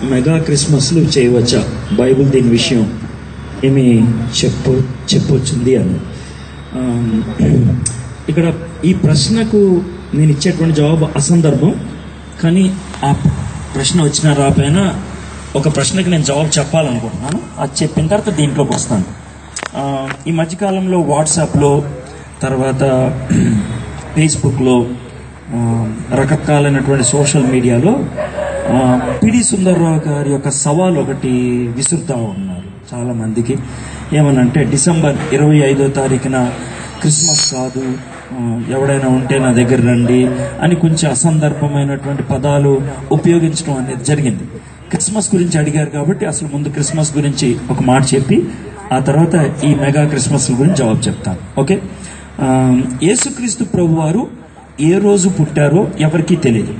Mega క్రిస్మస్లు చేయవచ్చా Bible దీని విషయం ఏమి చెప్పు చెప్పొచ్చుంది అని ఆ, ఇక్కడ ఈ ప్రశ్నకు నేను ఇచ్చేటువంటి జవాబు అసందర్భం కానీ ఆ ప్రశ్న వచ్చిన రాపోయినా ఒక ప్రశ్నకి నేను జవాబు చెప్పాలనుకుంటున్నాను అది చెప్పిన తర్వాత దీంట్లోకి వస్తాను ఆ, ఈ మధ్యకాలంలో వాట్సాప్లో తర్వాత ఫేస్బుక్లో ఆ, రకరకాలైనటువంటి సోషల్ మీడియాలో ఆ, పిడి సుందర్రావు గారి యొక్క సవాల్ ఒకటి విసురుతా ఉన్నారు చాలా మందికి ఏమనంటే డిసెంబర్ ఇరవై ఐదో తారీఖున క్రిస్మస్ కాదు ఆ, ఎవడైనా ఉంటే నా దగ్గర రండి అని కొంచెం అసందర్భమైనటువంటి పదాలు ఉపయోగించడం అనేది జరిగింది క్రిస్మస్ గురించి అడిగారు కాబట్టి అసలు ముందు క్రిస్మస్ గురించి ఒక మాట చెప్పి ఆ తర్వాత ఈ మెగా క్రిస్మస్ గురించి జవాబు చెప్తాను ఓకే ఆ, యేసుక్రీస్తు ప్రభు వారు ఏ రోజు పుట్టారో ఎవరికీ తెలియదు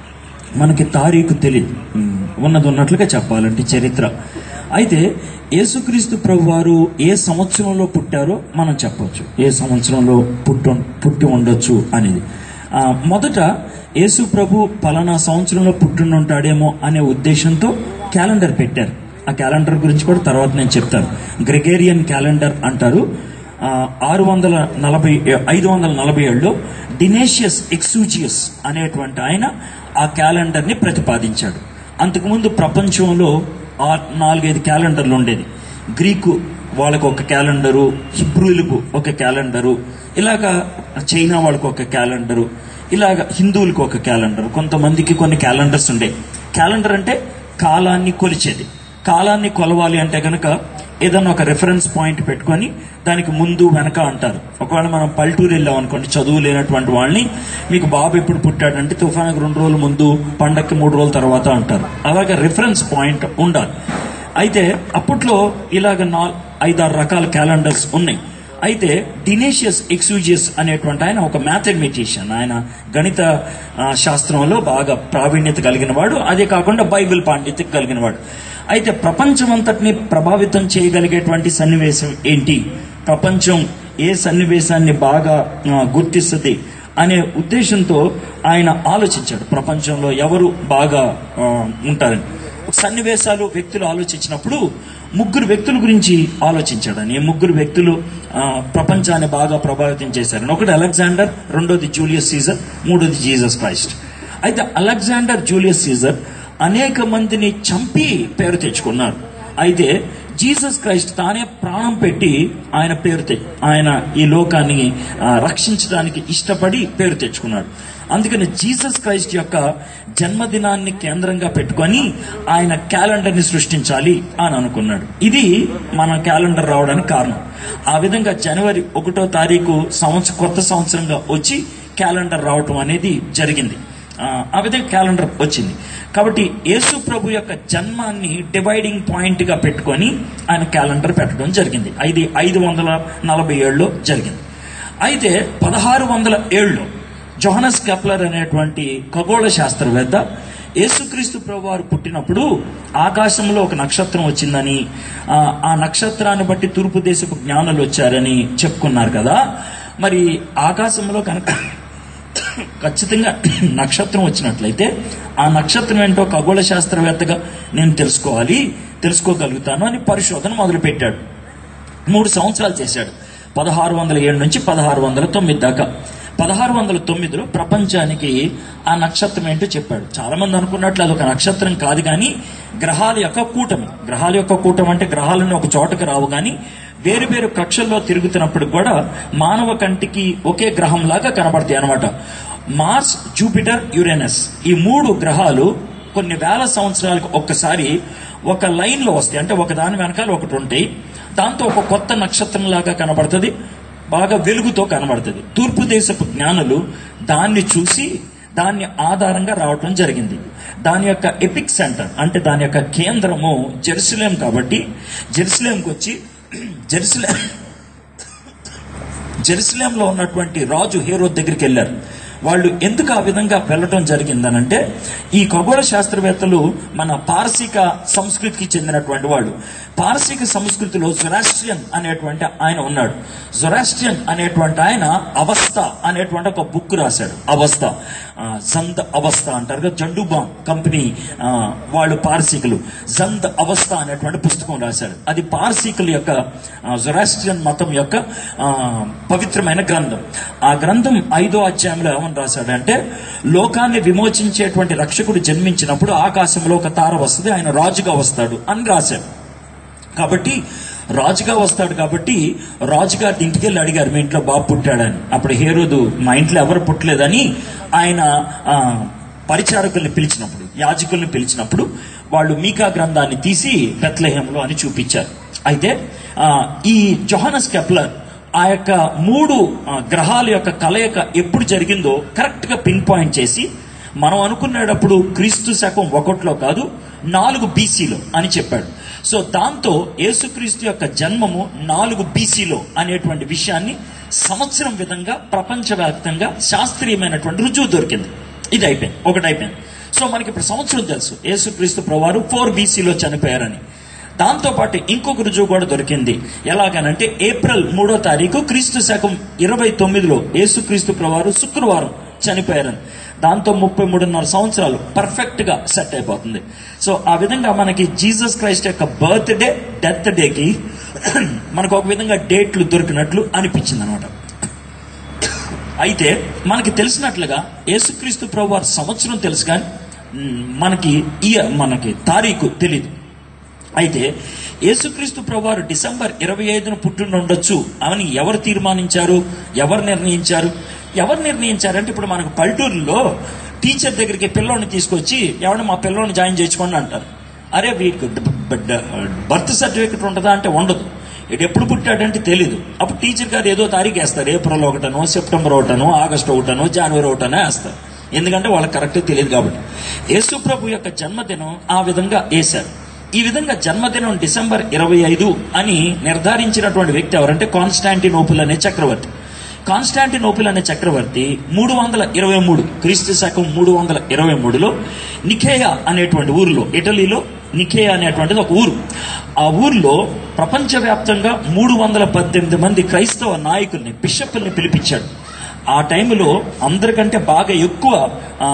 మనకి తారీఖు తెలియదు ఉమ్, ఉన్నది ఉన్నట్లుగా చెప్పాలంటే చరిత్ర అయితే యేసుక్రీస్తు ప్రభు వారు ఏ సంవత్సరంలో పుట్టారో మనం చెప్పొచ్చు ఏ సంవత్సరంలో పుట్టు పుట్టి ఉండొచ్చు అనేది ఆ, మొదట యేసు ప్రభు పలానా సంవత్సరంలో పుట్టినుంటాడేమో అనే ఉద్దేశంతో క్యాలెండర్ పెట్టారు ఆ క్యాలెండర్ గురించి కూడా తర్వాత నేను చెప్తాను గ్రెగేరియన్ క్యాలెండర్ అంటారు ఆ, ఆరు వందల నలభై ఐదు వందల నలభై ఏడులో డినేషియస్ ఎక్సూజియస్ అనేటువంటి ఆయన ఆ క్యాలెండర్ ని ప్రతిపాదించాడు అంతకుముందు ప్రపంచంలో ఆ నాలుగైదు క్యాలెండర్లు ఉండేది గ్రీకు వాళ్ళకు ఒక క్యాలెండరు హిబ్రూలకు ఒక క్యాలెండరు ఇలాగా చైనా వాళ్ళకు ఒక క్యాలెండరు ఇలాగ హిందువులకు ఒక క్యాలెండర్ కొంతమందికి కొన్ని క్యాలెండర్స్ ఉండే క్యాలెండర్ అంటే కాలాన్ని కొలిచేది కాలాన్ని కొలవాలి అంటే కనుక ఏదన్నా ఒక రెఫరెన్స్ పాయింట్ పెట్టుకొని దానికి ముందు వెనక అంటారు ఒకవేళ మనం పల్లెటూరు వెళ్ళాం అనుకోండి చదువు లేనటువంటి వాళ్ళని మీకు బాబు ఎప్పుడు పుట్టాడంటే తుఫానికి రెండు రోజుల ముందు పండక్కి మూడు రోజుల తర్వాత అంటారు అలాగే రిఫరెన్స్ పాయింట్ ఉండాలి అయితే అప్పట్లో ఇలాగ నా ఐదారు రకాల క్యాలెండర్స్ ఉన్నాయి అయితే డినేషియస్ ఎక్సూజియస్ అనేటువంటి ఆయన ఒక మ్యాథమెటిషియన్ ఆయన గణిత ఆ, శాస్త్రంలో బాగా ప్రావీణ్యత కలిగిన వాడు అదే కాకుండా బైబిల్ పాండిత్యం కలిగిన వాడు అయితే ప్రపంచమంతటిని ప్రభావితం చేయగలిగేటువంటి సన్నివేశం ఏంటి ప్రపంచం ఏ సన్నివేశాన్ని బాగా ఆ, గుర్తిస్తుంది అనే ఉద్దేశంతో ఆయన ఆలోచించాడు ప్రపంచంలో ఎవరు బాగా ఆ, ఉంటారని సన్నివేశాలు వ్యక్తులు ఆలోచించినప్పుడు ముగ్గురు వ్యక్తుల గురించి ఆలోచించాడని ఈ ముగ్గురు వ్యక్తులు ఆ, ప్రపంచాన్ని బాగా ప్రభావితం చేశారని ఒకటి అలెగ్జాండర్ రెండోది జూలియస్ సీజర్ మూడోది జీసస్ క్రైస్ట్ అయితే అలెగ్జాండర్ జూలియస్ సీజర్ అనేక మందిని చంపి పేరు తెచ్చుకున్నారు అయితే జీసస్ క్రైస్ట్ తానే ప్రాణం పెట్టి ఆయన పేరు తె ఆయన ఈ లోకాన్ని ఆ, రక్షించడానికి ఇష్టపడి పేరు తెచ్చుకున్నాడు అందుకని జీసస్ క్రైస్ట్ యొక్క జన్మదినాన్ని కేంద్రంగా పెట్టుకొని ఆయన క్యాలెండర్ ని సృష్టించాలి అని అనుకున్నాడు ఇది మన క్యాలెండర్ రావడానికి కారణం ఆ విధంగా జనవరి ఒకటో తారీఖు సంవత్సరం కొత్త సంవత్సరంగా వచ్చి క్యాలెండర్ రావటం అనేది జరిగింది ఆ, ఆ విధంగా క్యాలెండర్ వచ్చింది కాబట్టి యేసు ప్రభు యొక్క జన్మాన్ని డివైడింగ్ పాయింట్ గా పెట్టుకొని ఆయన క్యాలెండర్ పెట్టడం జరిగింది ఇది ఐదు వందల నలభై ఏడులో జరిగింది అయితే పదహారు వందల ఏడులో జోహనస్ కెప్లర్ అనేటువంటి ఖగోళ శాస్త్రవేత్త యేసుక్రీస్తు ప్రభు వారు పుట్టినప్పుడు ఆకాశంలో ఒక నక్షత్రం వచ్చిందని ఆ, ఆ నక్షత్రాన్ని బట్టి తూర్పు దేశపు జ్ఞానులు వచ్చారని చెప్పుకున్నారు కదా మరి ఆకాశంలో కనుక ఖచ్చితంగా నక్షత్రం వచ్చినట్లయితే ఆ నక్షత్రం ఏంటో ఖగోళ శాస్త్రవేత్తగా నేను తెలుసుకోవాలి తెలుసుకోగలుగుతాను అని పరిశోధన మొదలుపెట్టాడు మూడు సంవత్సరాలు చేశాడు పదహారు వందల ఏడు నుంచి పదహారు వందల తొమ్మిది దాకా పదహారు వందల తొమ్మిదిలో ప్రపంచానికి ఆ నక్షత్రం ఏంటో చెప్పాడు చాలా మంది అనుకున్నట్లు అది ఒక నక్షత్రం కాదు కానీ గ్రహాల యొక్క కూటమి గ్రహాల యొక్క కూటమి అంటే గ్రహాలను ఒక చోటకు రావు కానీ వేరు వేరు కక్షల్లో తిరుగుతున్నప్పుడు కూడా మానవ కంటికి ఒకే గ్రహం లాగా కనబడతాయి అనమాట మార్స్ జూపిటర్ యురేనస్ ఈ మూడు గ్రహాలు కొన్ని వేల సంవత్సరాలకు ఒక్కసారి ఒక లైన్ లో వస్తాయి అంటే ఒక దాని వెనకాల ఒకటి ఉంటాయి దాంతో ఒక కొత్త నక్షత్రం లాగా కనబడుతుంది బాగా వెలుగుతో కనబడుతుంది తూర్పు దేశపు జ్ఞానులు దాన్ని చూసి దాన్ని ఆధారంగా రావటం జరిగింది దాని యొక్క ఎపిక్ సెంటర్ అంటే దాని యొక్క కేంద్రము జెరూసలేం కాబట్టి జెరూసలేంకి వచ్చి జెరూసలేం జెరూసలేంలో ఉన్నటువంటి రాజు హేరోద్ దగ్గరికి వెళ్ళారు వాళ్ళు ఎందుకు ఆ విధంగా వెళ్ళటం జరిగిందనంటే ఈ ఖగోళ శాస్త్రవేత్తలు మన పారసీక సంస్కృతికి చెందినటువంటి వాళ్ళు పారసీక సంస్కృతిలో జొరాస్ట్రియన్ అనేటువంటి ఆయన ఉన్నాడు జొరాస్ట్రియన్ అనేటువంటి ఆయన అవస్థ అనేటువంటి ఒక బుక్ రాశాడు అవస్థ ఆ, జంద్ అవస్థ అంటారు కదా జండుబామ్ కంపెనీ ఆ, వాళ్ళు పారసీకులు జంద్ అవస్థ అనేటువంటి పుస్తకం రాశాడు అది పారసీకుల యొక్క ఆ, జొరాస్ట్రియన్ మతం యొక్క ఆ, పవిత్రమైన గ్రంథం ఆ గ్రంథం ఐదో అధ్యాయంలో ఏమని రాశాడంటే లోకాన్ని విమోచించేటువంటి రక్షకుడు జన్మించినప్పుడు ఆకాశంలో ఒక తార వస్తుంది ఆయన రాజుగా వస్తాడు అని రాశాడు కాబట్టి రాజుగా వస్తాడు కాబట్టి రాజుగారి ఇంటికి వెళ్ళి అడిగారు మీ ఇంట్లో బాబు పుట్టాడని అప్పుడు హేరోదు మా ఇంట్లో ఎవరు పుట్టలేదని ఆయన ఆ, పరిచారకుల్ని పిలిచినప్పుడు యాజకుల్ని పిలిచినప్పుడు వాళ్ళు మీకా గ్రంథాన్ని తీసి బెత్లహేంలో అని చూపించారు అయితే ఆ, ఈ జొహానస్ కెప్లర్ ఆ యొక్క మూడు ఆ, గ్రహాల యొక్క కలయిక ఎప్పుడు జరిగిందో కరెక్ట్ గా పిన్ పాయింట్ చేసి మనం అనుకునేటప్పుడు క్రీస్తు శకం ఒకటిలో కాదు నాలుగు బీసీలో అని చెప్పాడు సో దాంతో యేసుక్రీస్తు యొక్క జన్మము నాలుగు బీసీలో అనేటువంటి విషయాన్ని సంవత్సరం విధంగా ప్రపంచవ్యాప్తంగా శాస్త్రీయమైనటువంటి రుజువు దొరికింది ఇది అయిపోయింది ఒకటి అయిపోయింది సో మనకి ఇప్పుడు సంవత్సరం తెలుసు యేసుక్రీస్తు ప్రవారు ఫోర్ బీసీలో చనిపోయారని దాంతో పాటు ఇంకొక రుజువు కూడా దొరికింది ఎలాగనంటే ఏప్రిల్ మూడో తారీఖు క్రీస్తు శకం ఇరవై తొమ్మిదిలో యేసుక్రీస్తు ప్రవారు శుక్రవారం చనిపోయారని దాంతో ముప్పై మూడున్నర సంవత్సరాలు పర్ఫెక్ట్ గా సెట్ అయిపోతుంది సో ఆ విధంగా మనకి జీసస్ క్రైస్ట్ యొక్క బర్త్ డే డెత్ డేకి మనకు ఒక విధంగా డేట్లు దొరికినట్లు అనిపించింది అనమాట అయితే మనకి తెలిసినట్లుగా యేసుక్రీస్తు ప్రభు వారి సంవత్సరం తెలుసు కానీ మ్, మనకి ఇయర్ మనకి తారీఖు తెలియదు అయితే యేసుక్రీస్తు ప్రభువారు డిసెంబర్ ఇరవై ఐదున పుట్టిండొచ్చు అని ఎవరు తీర్మానించారు ఎవరు నిర్ణయించారు ఎవరు నిర్ణయించారంటే ఇప్పుడు మనకు పల్లెటూరులో టీచర్ దగ్గరికి పిల్లోని తీసుకొచ్చి ఎవరైనా మా పిల్లోని జాయిన్ చేసుకోండి అంటారు అరే వీడికి బర్త్ సర్టిఫికెట్ ఉంటుందా అంటే ఉండదు ఇటు ఎప్పుడు పుట్టాడంటే తెలీదు అప్పుడు టీచర్ గారు ఏదో తారీఖు వేస్తారు ఏప్రిల్ ఒకటనో సెప్టెంబర్ ఒకటనో ఆగస్ట్ ఒకటనో జనవరి ఒకటనో వేస్తారు ఎందుకంటే వాళ్ళకి కరెక్ట్ తెలియదు కాబట్టి యేసు ప్రభు యొక్క జన్మదినం ఆ విధంగా వేశారు ఈ విధంగా జన్మదినం డిసెంబర్ ఇరవై ఐదు అని నిర్ధారించినటువంటి వ్యక్తి ఎవరంటే కాన్స్టాంటినోపుల్ అనే చక్రవర్తి కాన్స్టాంటినోపుల్ అనే చక్రవర్తి మూడు వందల ఇరవై మూడు క్రీస్తు శకం మూడు వందల ఇరవై మూడులో నికేయా అనేటువంటి ఊరిలో ఇటలీలో నికేయా అనేటువంటిది ఒక ఊరు ఆ ఊర్లో ప్రపంచవ్యాప్తంగా మూడు వందల పద్దెనిమిది మంది క్రైస్తవ నాయకుల్ని బిషప్ల్ని పిలిపించాడు ఆ టైంలో అందరికంటే బాగా ఎక్కువ ఆ,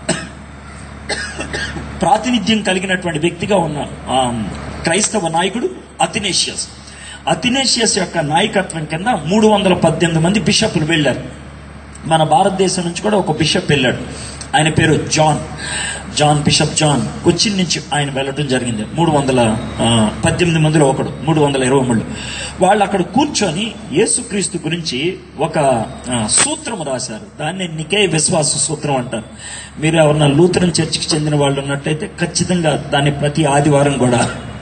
ప్రాతినిధ్యం కలిగినటువంటి వ్యక్తిగా ఉన్న ఆ, క్రైస్తవ నాయకుడు అథినేషియస్ అథినేషియస్ యొక్క నాయకత్వం కింద మూడు వందల పద్దెనిమిది మంది బిషప్లు వెళ్ళారు మన భారతదేశం నుంచి కూడా ఒక బిషప్ వెళ్ళాడు ఆయన పేరు John John bishop John Cochin నుంచి ఆయన వెళ్ళడం జరిగింది మూడు వందల ఆ, పద్దెనిమిది మందిలో ఒకడు మూడు వందల ఇరవై మూడు వాళ్ళు అక్కడ కూర్చొని యేసుక్రీస్తు గురించి ఒక ఆ, సూత్రం రాశారు దాన్ని నికే విశ్వాస సూత్రం అంటారు మీరు ఎవరన్నా లూథరన్ చర్చికి చెందిన వాళ్ళు ఉన్నట్టయితే ఖచ్చితంగా దాన్ని ప్రతి ఆదివారం కూడా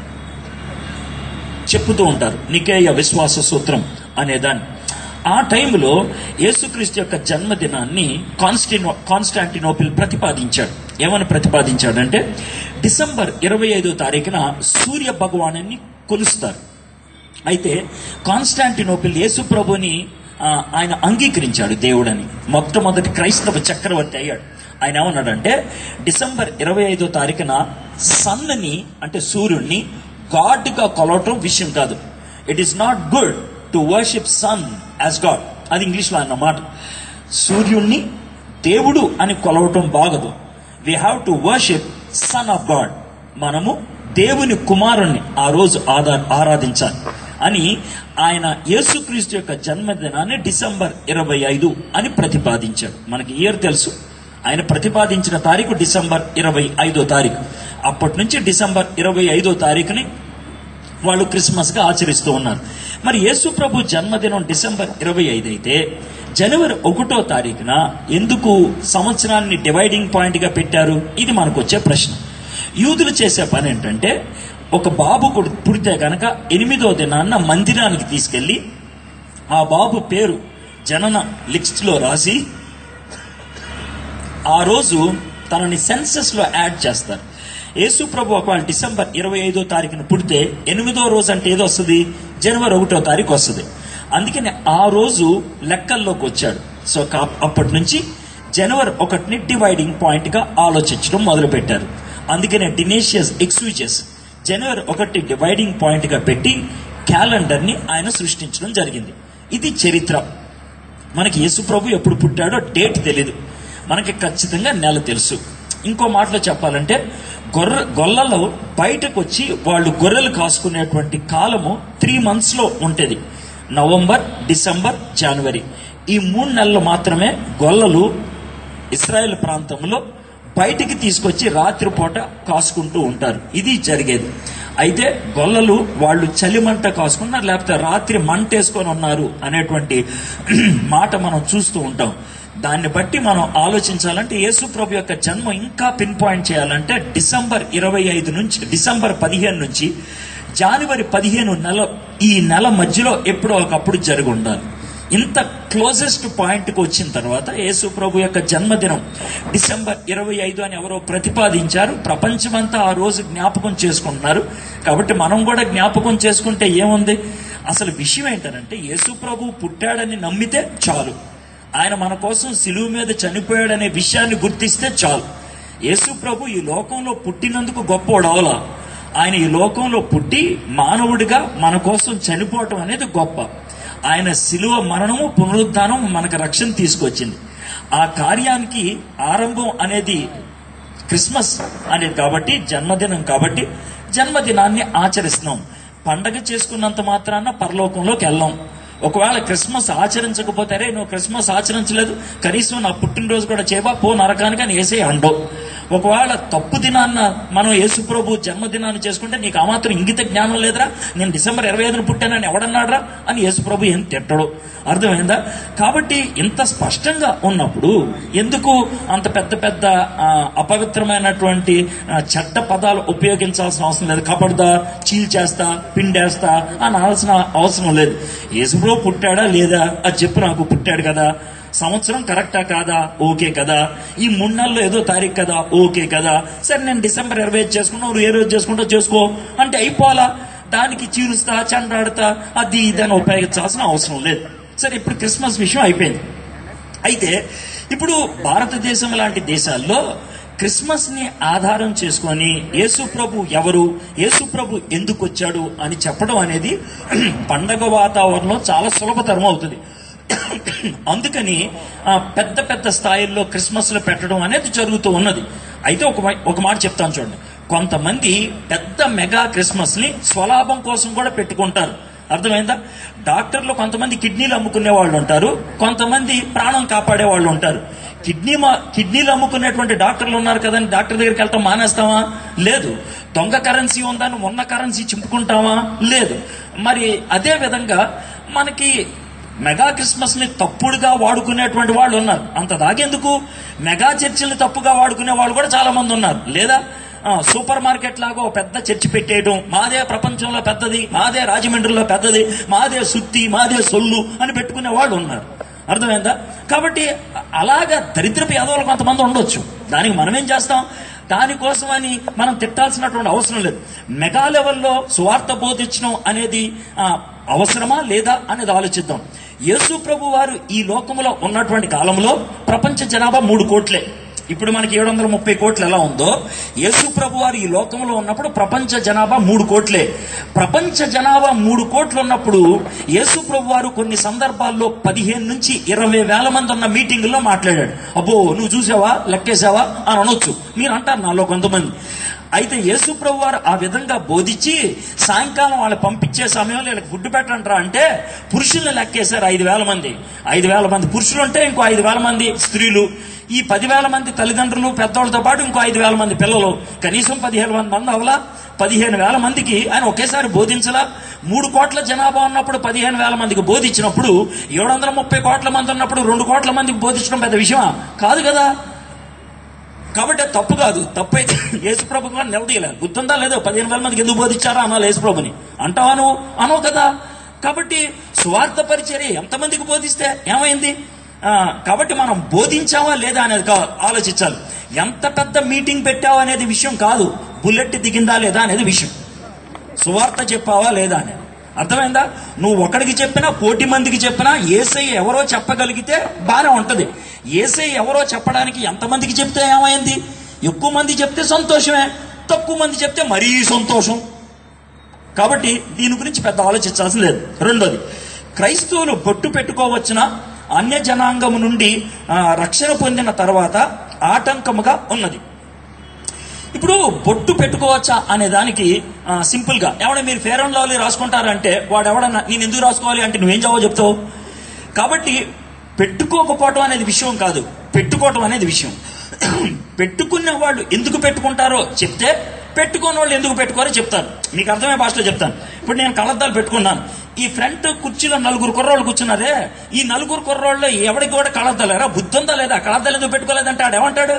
చెప్పుతూ ఉంటారు నికేయ విశ్వాస సూత్రం అనే దాన్ని ఆ టైంలో యేసుక్రీస్తు యొక్క జన్మదినాన్ని కాన్స్టినో కాన్స్టాంటినోపిల్ ప్రతిపాదించాడు ఏమని ప్రతిపాదించాడంటే డిసెంబర్ ఇరవై ఐదో తారీఖున సూర్య భగవాను కొలుస్తారు అయితే కాన్స్టాంటినోపిల్ యేసు ప్రభుని ఆ, ఆయన అంగీకరించాడు దేవుడని మొట్టమొదటి క్రైస్తవ చక్రవర్తి అయ్యాడు ఆయన ఏమన్నాడంటే డిసెంబర్ ఇరవై ఐదో తారీఖున సన్ని అంటే సూర్యుడిని గాడ్ గా కొలవటం విషయం కాదు it is not good to worship sun as God అది ఇంగ్లీష్ లో అన్న మాట సూర్యుణ్ణి దేవుడు అని కొలవటం బాగదు we have to worship son of God మనము దేవుని కుమారుణ్ణి ఆ రోజు ఆదా ఆరాధించాలి అని ఆయన యేసుక్రీస్తు యొక్క జన్మదినాన్ని డిసెంబర్ ఇరవై ఐదు అని ప్రతిపాదించాడు మనకి ఇయర్ తెలుసు ఆయన ప్రతిపాదించిన తారీఖు డిసెంబర్ ఇరవై ఐదో తారీఖు అప్పటి నుంచి డిసెంబర్ ఇరవై ఐదో తారీఖుని వాళ్ళు క్రిస్మస్ గా ఆచరిస్తూ ఉన్నారు మరి యేసు ప్రభు జన్మదినం డిసెంబర్ ఇరవై ఐదు అయితే జనవరి ఒకటో తారీఖున ఎందుకు సంవత్సరాన్ని డివైడింగ్ పాయింట్ గా పెట్టారు ఇది మనకు వచ్చే ప్రశ్న యూదులు చేసే పని ఏంటంటే ఒక బాబు కొడు- పుడితే గనక ఎనిమిదో దినాన్న మందిరానికి తీసుకెళ్లి ఆ బాబు పేరు జనన లిస్ట్ లో రాసి ఆ రోజు తనని సెన్సస్ లో యాడ్ చేస్తారు యేసు ప్రభు ఒకవేళ డిసెంబర్ ఇరవై ఐదో తారీఖున పుడితే ఎనిమిదో రోజు అంటే ఏదో వస్తుంది జనవరి ఒకటో తారీఖు వస్తుంది అందుకని ఆ రోజు లెక్కల్లోకి వచ్చాడు సో కా- అప్పటి నుంచి జనవరి ఒకటిని డివైడింగ్ పాయింట్ గా ఆలోచించడం మొదలు పెట్టారు అందుకనే డినేషియస్ ఎక్స్విజెస్ జనవరి ఒకటి డివైడింగ్ పాయింట్ గా పెట్టి క్యాలెండర్ ని ఆయన సృష్టించడం జరిగింది ఇది చరిత్ర మనకి యేసు ప్రభు ఎప్పుడు పుట్టాడో డేట్ తెలీదు మనకి ఖచ్చితంగా నెల తెలుసు ఇంకో మాటలో చెప్పాలంటే గొర్రె గొల్లలో బయటకు వచ్చి వాళ్ళు గొర్రెలు కాసుకునేటువంటి కాలము త్రీ మంత్స్ లో ఉంటది నవంబర్ డిసెంబర్ జనవరి ఈ మూడు నెలలు మాత్రమే గొల్లలు ఇస్రాయెల్ ప్రాంతంలో బయటికి తీసుకొచ్చి రాత్రిపూట కాసుకుంటూ ఉంటారు ఇది జరిగేది అయితే గొల్లలు వాళ్ళు చలిమంట కాసుకున్నారు లేకపోతే రాత్రి మంట వేసుకొని ఉన్నారు అనేటువంటి మాట మనం చూస్తూ ఉంటాం దాన్ని బట్టి మనం ఆలోచించాలంటే యేసు ప్రభు యొక్క జన్మ ఇంకా పిన్ పాయింట్ చేయాలంటే డిసెంబర్ ఇరవై ఐదు నుంచి డిసెంబర్ పదిహేను నుంచి జనవరి పదిహేను నెల ఈ నెల మధ్యలో ఎప్పుడో ఒకప్పుడు జరిగి ఉండాలి ఇంత క్లోజెస్ట్ పాయింట్కి వచ్చిన తర్వాత యేసు ప్రభు యొక్క జన్మదినం డిసెంబర్ ఇరవై ఐదు అని ఎవరో ప్రతిపాదించారు ప్రపంచమంతా ఆ రోజు జ్ఞాపకం చేసుకుంటున్నారు కాబట్టి మనం కూడా జ్ఞాపకం చేసుకుంటే ఏముంది అసలు విషయం ఏంటంటే యేసు ప్రభు పుట్టాడని నమ్మితే చాలు ఆయన మన కోసం సిలువు మీద చనిపోయాడనే విషయాన్ని గుర్తిస్తే చాలు యేసు ప్రభు ఈ లోకంలో పుట్టినందుకు గొప్పోడవలా ఆయన ఈ లోకంలో పుట్టి మానవుడిగా మన కోసం చనిపోవటం అనేది గొప్ప ఆయన శిలువ మరణము పునరుద్ధానం మనకు రక్షణ తీసుకొచ్చింది ఆ కార్యానికి ఆరంభం అనేది క్రిస్మస్ అనేది కాబట్టి జన్మదినం కాబట్టి జన్మదినాన్ని ఆచరిస్తున్నాం పండగ చేసుకున్నంత మాత్రాన పరలోకంలోకి వెళ్ళాం ఒకవేళ క్రిస్మస్ ఆచరించకపోతే అరే నువ్వు క్రిస్మస్ ఆచరించలేదు కనీసం నా పుట్టినరోజు కూడా చేయబా పో నరకానికి అని వేసే అండవు ఒకవేళ తప్పు దినాన్న మనం యేసుప్రభు జన్మదినాన్ని చేసుకుంటే నీకు ఆ మాత్రం ఇంగిత జ్ఞానం లేదురా నేను డిసెంబర్ ఇరవై ఐదున పుట్టానని ఎవడన్నాడ్రా అని యేసుప్రభు ఏం తిట్టడు అర్థమైందా కాబట్టి ఇంత స్పష్టంగా ఉన్నప్పుడు ఎందుకు అంత పెద్ద పెద్ద ఆ, అపవిత్రమైనటువంటి ఆ, చెడ్డ పదాలు ఉపయోగించాల్సిన అవసరం లేదు కబడ్దా చీల్చేస్తా పిండేస్తా అని అనాల్సిన అవసరం లేదు యేసుప్రభు పుట్టాడా లేదా అది చెప్పు నాకు పుట్టాడు కదా సంవత్సరం కరెక్టా కాదా ఓకే కదా ఈ మూడు నెలల్లో ఏదో తారీఖు కదా ఓకే కదా సరే నేను డిసెంబర్ ఇరవై ఐదు చేసుకున్నా నువ్వు ఏ రోజు చేసుకుంటా చేసుకో అంటే అయిపోవాలా దానికి చీరుస్తా చండాడుతా అది ఇది అని ఉపయోగించాల్సిన అవసరం లేదు సరే ఇప్పుడు క్రిస్మస్ విషయం అయిపోయింది అయితే ఇప్పుడు భారతదేశం లాంటి దేశాల్లో క్రిస్మస్ ని ఆధారం చేసుకొని యేసు ప్రభు ఎవరు యేసు ప్రభు ఎందుకు వచ్చాడు అని చెప్పడం అనేది పండగ వాతావరణంలో చాలా సులభతరం అవుతుంది అందుకని ఆ, పెద్ద పెద్ద స్థాయిల్లో క్రిస్మస్ లో పెట్టడం అనేది జరుగుతూ ఉన్నది అయితే ఒక మా- ఒక మాట చెప్తాను చూడండి కొంతమంది పెద్ద మెగా క్రిస్మస్ ని స్వలాభం కోసం కూడా పెట్టుకుంటారు అర్థమైందా డాక్టర్లు కొంతమంది కిడ్నీలు అమ్ముకునే వాళ్ళు ఉంటారు కొంతమంది ప్రాణం కాపాడే వాళ్ళు ఉంటారు కిడ్నీ మా కిడ్నీలు అమ్ముకునేటువంటి డాక్టర్లు ఉన్నారు కదండి డాక్టర్ దగ్గరికి వెళ్తాం మానేస్తామా లేదు దొంగ కరెన్సీ ఉందని ఉన్న కరెన్సీ చింపుకుంటామా లేదు మరి అదే విధంగా మనకి మెగా క్రిస్మస్ ని తప్పుడుగా వాడుకునేటువంటి వాళ్ళు ఉన్నారు అంత దాగెందుకు మెగా చర్చిల్ని తప్పుగా వాడుకునే వాళ్ళు కూడా చాలా మంది ఉన్నారు లేదా ఆ, సూపర్ మార్కెట్ లాగా ఓ పెద్ద చర్చి పెట్టేయడం మాదే ప్రపంచంలో పెద్దది మాదే రాజమండ్రిలో పెద్దది మాదే సుత్తి మాదే సొల్లు అని పెట్టుకునే వాళ్ళు ఉన్నారు అర్థమైందా కాబట్టి అలాగా దరిద్రపు యాదవులు కొంతమంది ఉండొచ్చు దానికి మనం ఏం చేస్తాం దానికోసం అని మనం తిట్టాల్సినటువంటి అవసరం లేదు మెగా లెవెల్లో సువార్త బోధించడం అనేది ఆ, అవసరమా లేదా అనేది ఆలోచిద్దాం యేసు ప్రభు వారు ఈ లోకంలో ఉన్నటువంటి కాలంలో ప్రపంచ జనాభా మూడు కోట్లే ఇప్పుడు మనకి ఏడు వందల ముప్పై కోట్లు ఎలా ఉందో యేసు ప్రభు వారు ఈ లోకంలో ఉన్నప్పుడు ప్రపంచ జనాభా మూడు కోట్లే ప్రపంచ జనాభా మూడు కోట్లు ఉన్నప్పుడు యేసు ప్రభు వారు కొన్ని సందర్భాల్లో పదిహేను నుంచి ఇరవై వేల మంది ఉన్న మీటింగుల్లో మాట్లాడాడు అబ్బో నువ్వు చూసావా లెక్కేసావా అని అనొచ్చు మీరు అంటారు నాలో కొంతమంది అయితే యేసు ప్రభు వారు ఆ విధంగా బోధించి సాయంకాలం వాళ్ళు పంపించే సమయంలో వీళ్ళకి ఫుడ్ పెట్టంటారా అంటే పురుషుల్ని లెక్కేశారు ఐదు వేల మంది ఐదు వేల మంది పురుషులు ఉంటే ఇంకో ఐదు వేల మంది స్త్రీలు ఈ పదివేల మంది తల్లిదండ్రులు పెద్దవాళ్ళతో పాటు ఇంకో ఐదు వేల మంది పిల్లలు కనీసం పదిహేను మంది మంది అవలా పదిహేను వేల మందికి ఆయన ఒకేసారి బోధించలా మూడు కోట్ల జనాభా ఉన్నప్పుడు పదిహేను వేల మందికి బోధించినప్పుడు ఏడు వందల ముప్పై కోట్ల మంది ఉన్నప్పుడు రెండు కోట్ల మందికి బోధించడం పెద్ద విషయమా కాదు కదా కాబట్టి అది తప్పు కాదు తప్పు అయితే యేసుప్రభు గారు నిలదీయలేదు గుర్తుందా లేదో పదిహేను వేల మందికి ఎందుకు బోధించారా అనాలి యేసుప్రభుని అంటావా నువ్వు అనవు కదా కాబట్టి స్వార్థ పరిచర్య ఎంతమందికి బోధిస్తే ఏమైంది ఆ, కాబట్టి మనం బోధించావా లేదా అనేది కా- ఆలోచించాలి ఎంత పెద్ద మీటింగ్ పెట్టావా అనేది విషయం కాదు బుల్లెట్ దిగిందా లేదా అనేది విషయం సువార్త చెప్పావా లేదా అని అర్థమైందా నువ్వు ఒకడికి చెప్పినా కోటి మందికి చెప్పినా ఏసై ఎవరో చెప్పగలిగితే బాగానే ఉంటది ఏసై ఎవరో చెప్పడానికి ఎంతమందికి చెప్తే ఏమైంది ఎక్కువ మంది చెప్తే సంతోషమే తక్కువ మంది చెప్తే మరీ సంతోషం కాబట్టి దీని గురించి పెద్ద ఆలోచించాల్సిన లేదు రెండోది క్రైస్తవులు బొట్టు పెట్టుకోవచ్చున అన్య జనాంగము నుండి ఆ, రక్షణ పొందిన తర్వాత ఆటంకముగా ఉన్నది ఇప్పుడు బొట్టు పెట్టుకోవచ్చా అనే దానికి ఆ, సింపుల్ గా ఎవడ మీరు ఫేర్ అండ్ లవ్లీ రాసుకుంటారంటే వాడు ఎవడన్నా నేను ఎందుకు రాసుకోవాలి అంటే నువ్వేం జవాబు చెప్తావు కాబట్టి పెట్టుకోకపోవటం అనేది విషయం కాదు పెట్టుకోవటం అనేది విషయం పెట్టుకున్న వాళ్ళు ఎందుకు పెట్టుకుంటారో చెప్తే పెట్టుకున్న వాళ్ళు ఎందుకు పెట్టుకోరో చెప్తాను మీకు అర్థమయ్యే భాషలో చెప్తాను ఇప్పుడు నేను కళ్ళద్దాలు పెట్టుకున్నాను ఈ ఫ్రంట్ కుర్చీలో నలుగురు కుర్రోళ్ళు కూర్చున్నారే ఈ నలుగురు కుర్రోళ్ళు ఎవరికి కూడా కళ్ళద్దాలేరా బుద్ధి ఉందా లేదా కళ్ళద్దాలు ఎందుకు పెట్టుకోలేదంటే ఆడు ఏమంటాడు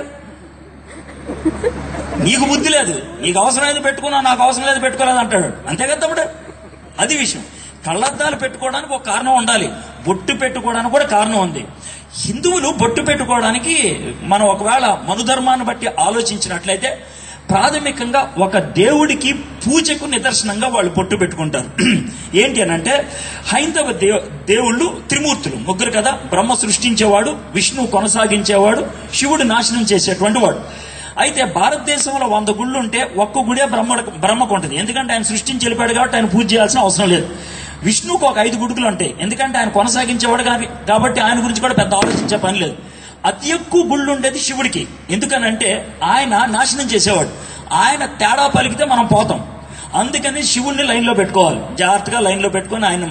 నీకు బుద్ధి లేదు నీకు అవసరమైంది పెట్టుకున్నా నాకు అవసరం లేదు పెట్టుకోలేదు అంటాడు అంతే కదా తమ్ముడు అది విషయం కళ్ళద్దాలు పెట్టుకోవడానికి ఒక కారణం ఉండాలి బొట్టు పెట్టుకోవడానికి కూడా కారణం ఉంది హిందువులు బొట్టు పెట్టుకోవడానికి మనం ఒకవేళ మనుధర్మాన్ని బట్టి ఆలోచించినట్లయితే ప్రాథమికంగా ఒక దేవుడికి పూజకు నిదర్శనంగా వాళ్ళు బొట్టు పెట్టుకుంటారు ఏంటి అని అంటే హైందవ దేవ దేవుళ్ళు త్రిమూర్తులు ముగ్గురు కదా బ్రహ్మ సృష్టించేవాడు విష్ణువు కొనసాగించేవాడు శివుడు నాశనం చేసేటువంటి వాడు అయితే భారతదేశంలో వంద గుళ్ళు ఉంటే ఒక్క గుడే బ్రహ్మ బ్రహ్మకు ఉంటుంది ఎందుకంటే ఆయన సృష్టించి వెళ్ళిపోయాడు కాబట్టి ఆయన పూజ చేయాల్సిన అవసరం లేదు విష్ణువుకు ఒక ఐదు గుడుకులు ఉంటాయి ఎందుకంటే ఆయన కొనసాగించేవాడు కానీ కాబట్టి ఆయన గురించి కూడా పెద్ద ఆలోచించే పని లేదు అతి ఎక్కువ గుళ్ళు ఉండేది శివుడికి ఎందుకనంటే ఆయన నాశనం చేసేవాడు ఆయన తేడా పలికితే మనం పోతాం అందుకని శివుణ్ణి లైన్లో పెట్టుకోవాలి జాగ్రత్తగా లైన్లో పెట్టుకొని ఆయన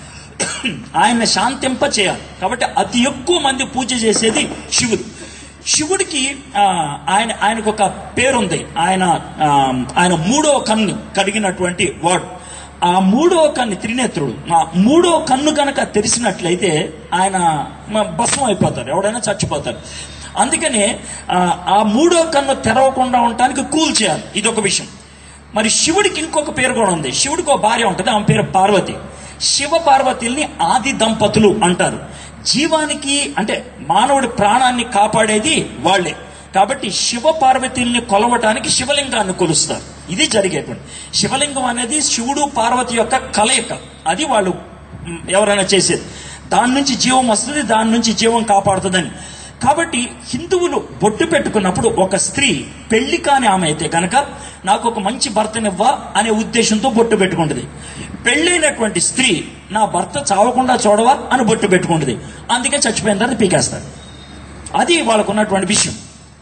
ఆయన శాంతింప చేయాలి కాబట్టి అతి ఎక్కువ మంది పూజ చేసేది శివుడు శివుడికి ఆ, ఆయన ఆయనకు ఒక పేరుంది ఆయన ఆ, ఆయన మూడో కన్ను కలిగినటువంటి వాడు ఆ మూడో కన్ను త్రినేత్రుడు ఆ మూడో కన్ను కనుక తెరిచినట్లయితే ఆయన మ- భస్మం అయిపోతారు ఎవడైనా చచ్చిపోతారు అందుకనే ఆ, ఆ మూడో కన్ను తెరవకుండా ఉండటానికి కూల్ చేయాలి ఇది ఒక విషయం మరి శివుడికి ఇంకొక పేరు కూడా ఉంది శివుడికి ఒక భార్య ఉంటుంది ఆమె పేరు పార్వతి శివ పార్వతుల్ని ఆది దంపతులు అంటారు జీవానికి అంటే మానవుడి ప్రాణాన్ని కాపాడేది వాళ్ళే కాబట్టి శివ పార్వతుల్ని కొలవటానికి శివలింగాన్ని కొలుస్తారు ఇది జరిగేటువంటి శివలింగం అనేది శివుడు పార్వతి యొక్క కలయిక అది వాళ్ళు మ్, ఎవరైనా చేసేది దాని నుంచి జీవం వస్తుంది దాని నుంచి జీవం కాపాడుతుందని కాబట్టి హిందువులు బొట్టు పెట్టుకున్నప్పుడు ఒక స్త్రీ పెళ్లి కాని ఆమె అయితే కనుక నాకు ఒక మంచి భర్తనివ్వా అనే ఉద్దేశంతో బొట్టు పెట్టుకుంటుంది పెళ్ళైనటువంటి స్త్రీ నా భర్త చావకుండా చూడవా అని బొట్టు పెట్టుకుంటుంది అందుకే చచ్చిపోయిన తర్వాత పీకేస్తారు అది వాళ్ళకున్నటువంటి విషయం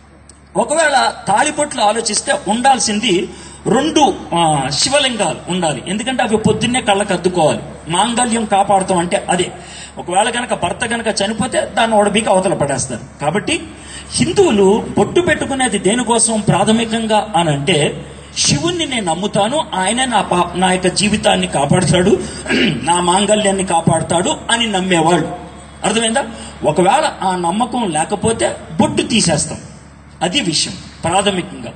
ఒకవేళ తాళిబొట్లు ఆలోచిస్తే ఉండాల్సింది రెండు ఆ, శివలింగాలు ఉండాలి ఎందుకంటే అవి పొద్దున్నే కళ్ళకు అద్దుకోవాలి మాంగళ్యం కాపాడుతాం అంటే అదే ఒకవేళ కనుక భర్త కనుక చనిపోతే దాన్ని ఓడబీకి అవతల పడేస్తారు కాబట్టి హిందువులు బొట్టు పెట్టుకునేది దేనికోసం ప్రాథమికంగా అని అంటే శివుణ్ణి నేను నమ్ముతాను ఆయనే నా పా నా యొక్క జీవితాన్ని కాపాడుతాడు నా మాంగళ్యాన్ని కాపాడుతాడు అని నమ్మేవాళ్ళు అర్థమైందా ఒకవేళ ఆ నమ్మకం లేకపోతే బొట్టు తీసేస్తాం అది విషయం ప్రాథమికంగా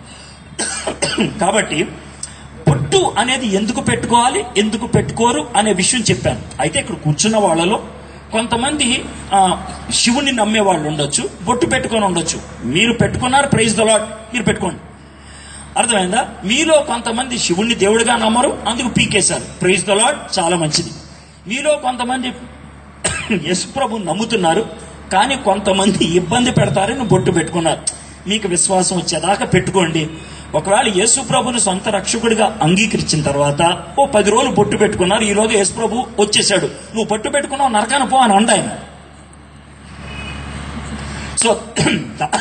కాబట్టి బొట్టు అనేది ఎందుకు పెట్టుకోవాలి ఎందుకు పెట్టుకోరు అనే విషయం చెప్పాను అయితే ఇక్కడ కూర్చున్న వాళ్ళలో కొంతమంది ఆ, శివుని నమ్మే వాళ్ళు ఉండొచ్చు బొట్టు పెట్టుకొని ఉండొచ్చు మీరు పెట్టుకున్నారు ప్రైజ్ ద లాడ్ మీరు పెట్టుకోండి అర్థమైందా మీలో కొంతమంది శివుణ్ణి దేవుడిగా నమ్మరు అందుకు పీకేశారు ప్రైజ్ ద లాడ్ చాలా మంచిది మీలో కొంతమంది యశుప్రభు నమ్ముతున్నారు కానీ కొంతమంది ఇబ్బంది పెడతారని బొట్టు పెట్టుకున్నారు మీకు విశ్వాసం వచ్చేదాకా పెట్టుకోండి ఒకవేళ యేసు ప్రభుని సొంత రక్షకుడిగా అంగీకరించిన తర్వాత ఓ పది రోజులు బొట్టు పెట్టుకున్నారు ఈలోగా యేసు ప్రభు వచ్చేసాడు నువ్వు బొట్టు పెట్టుకున్నావు నరకాన పో అని అండాయన సో దా-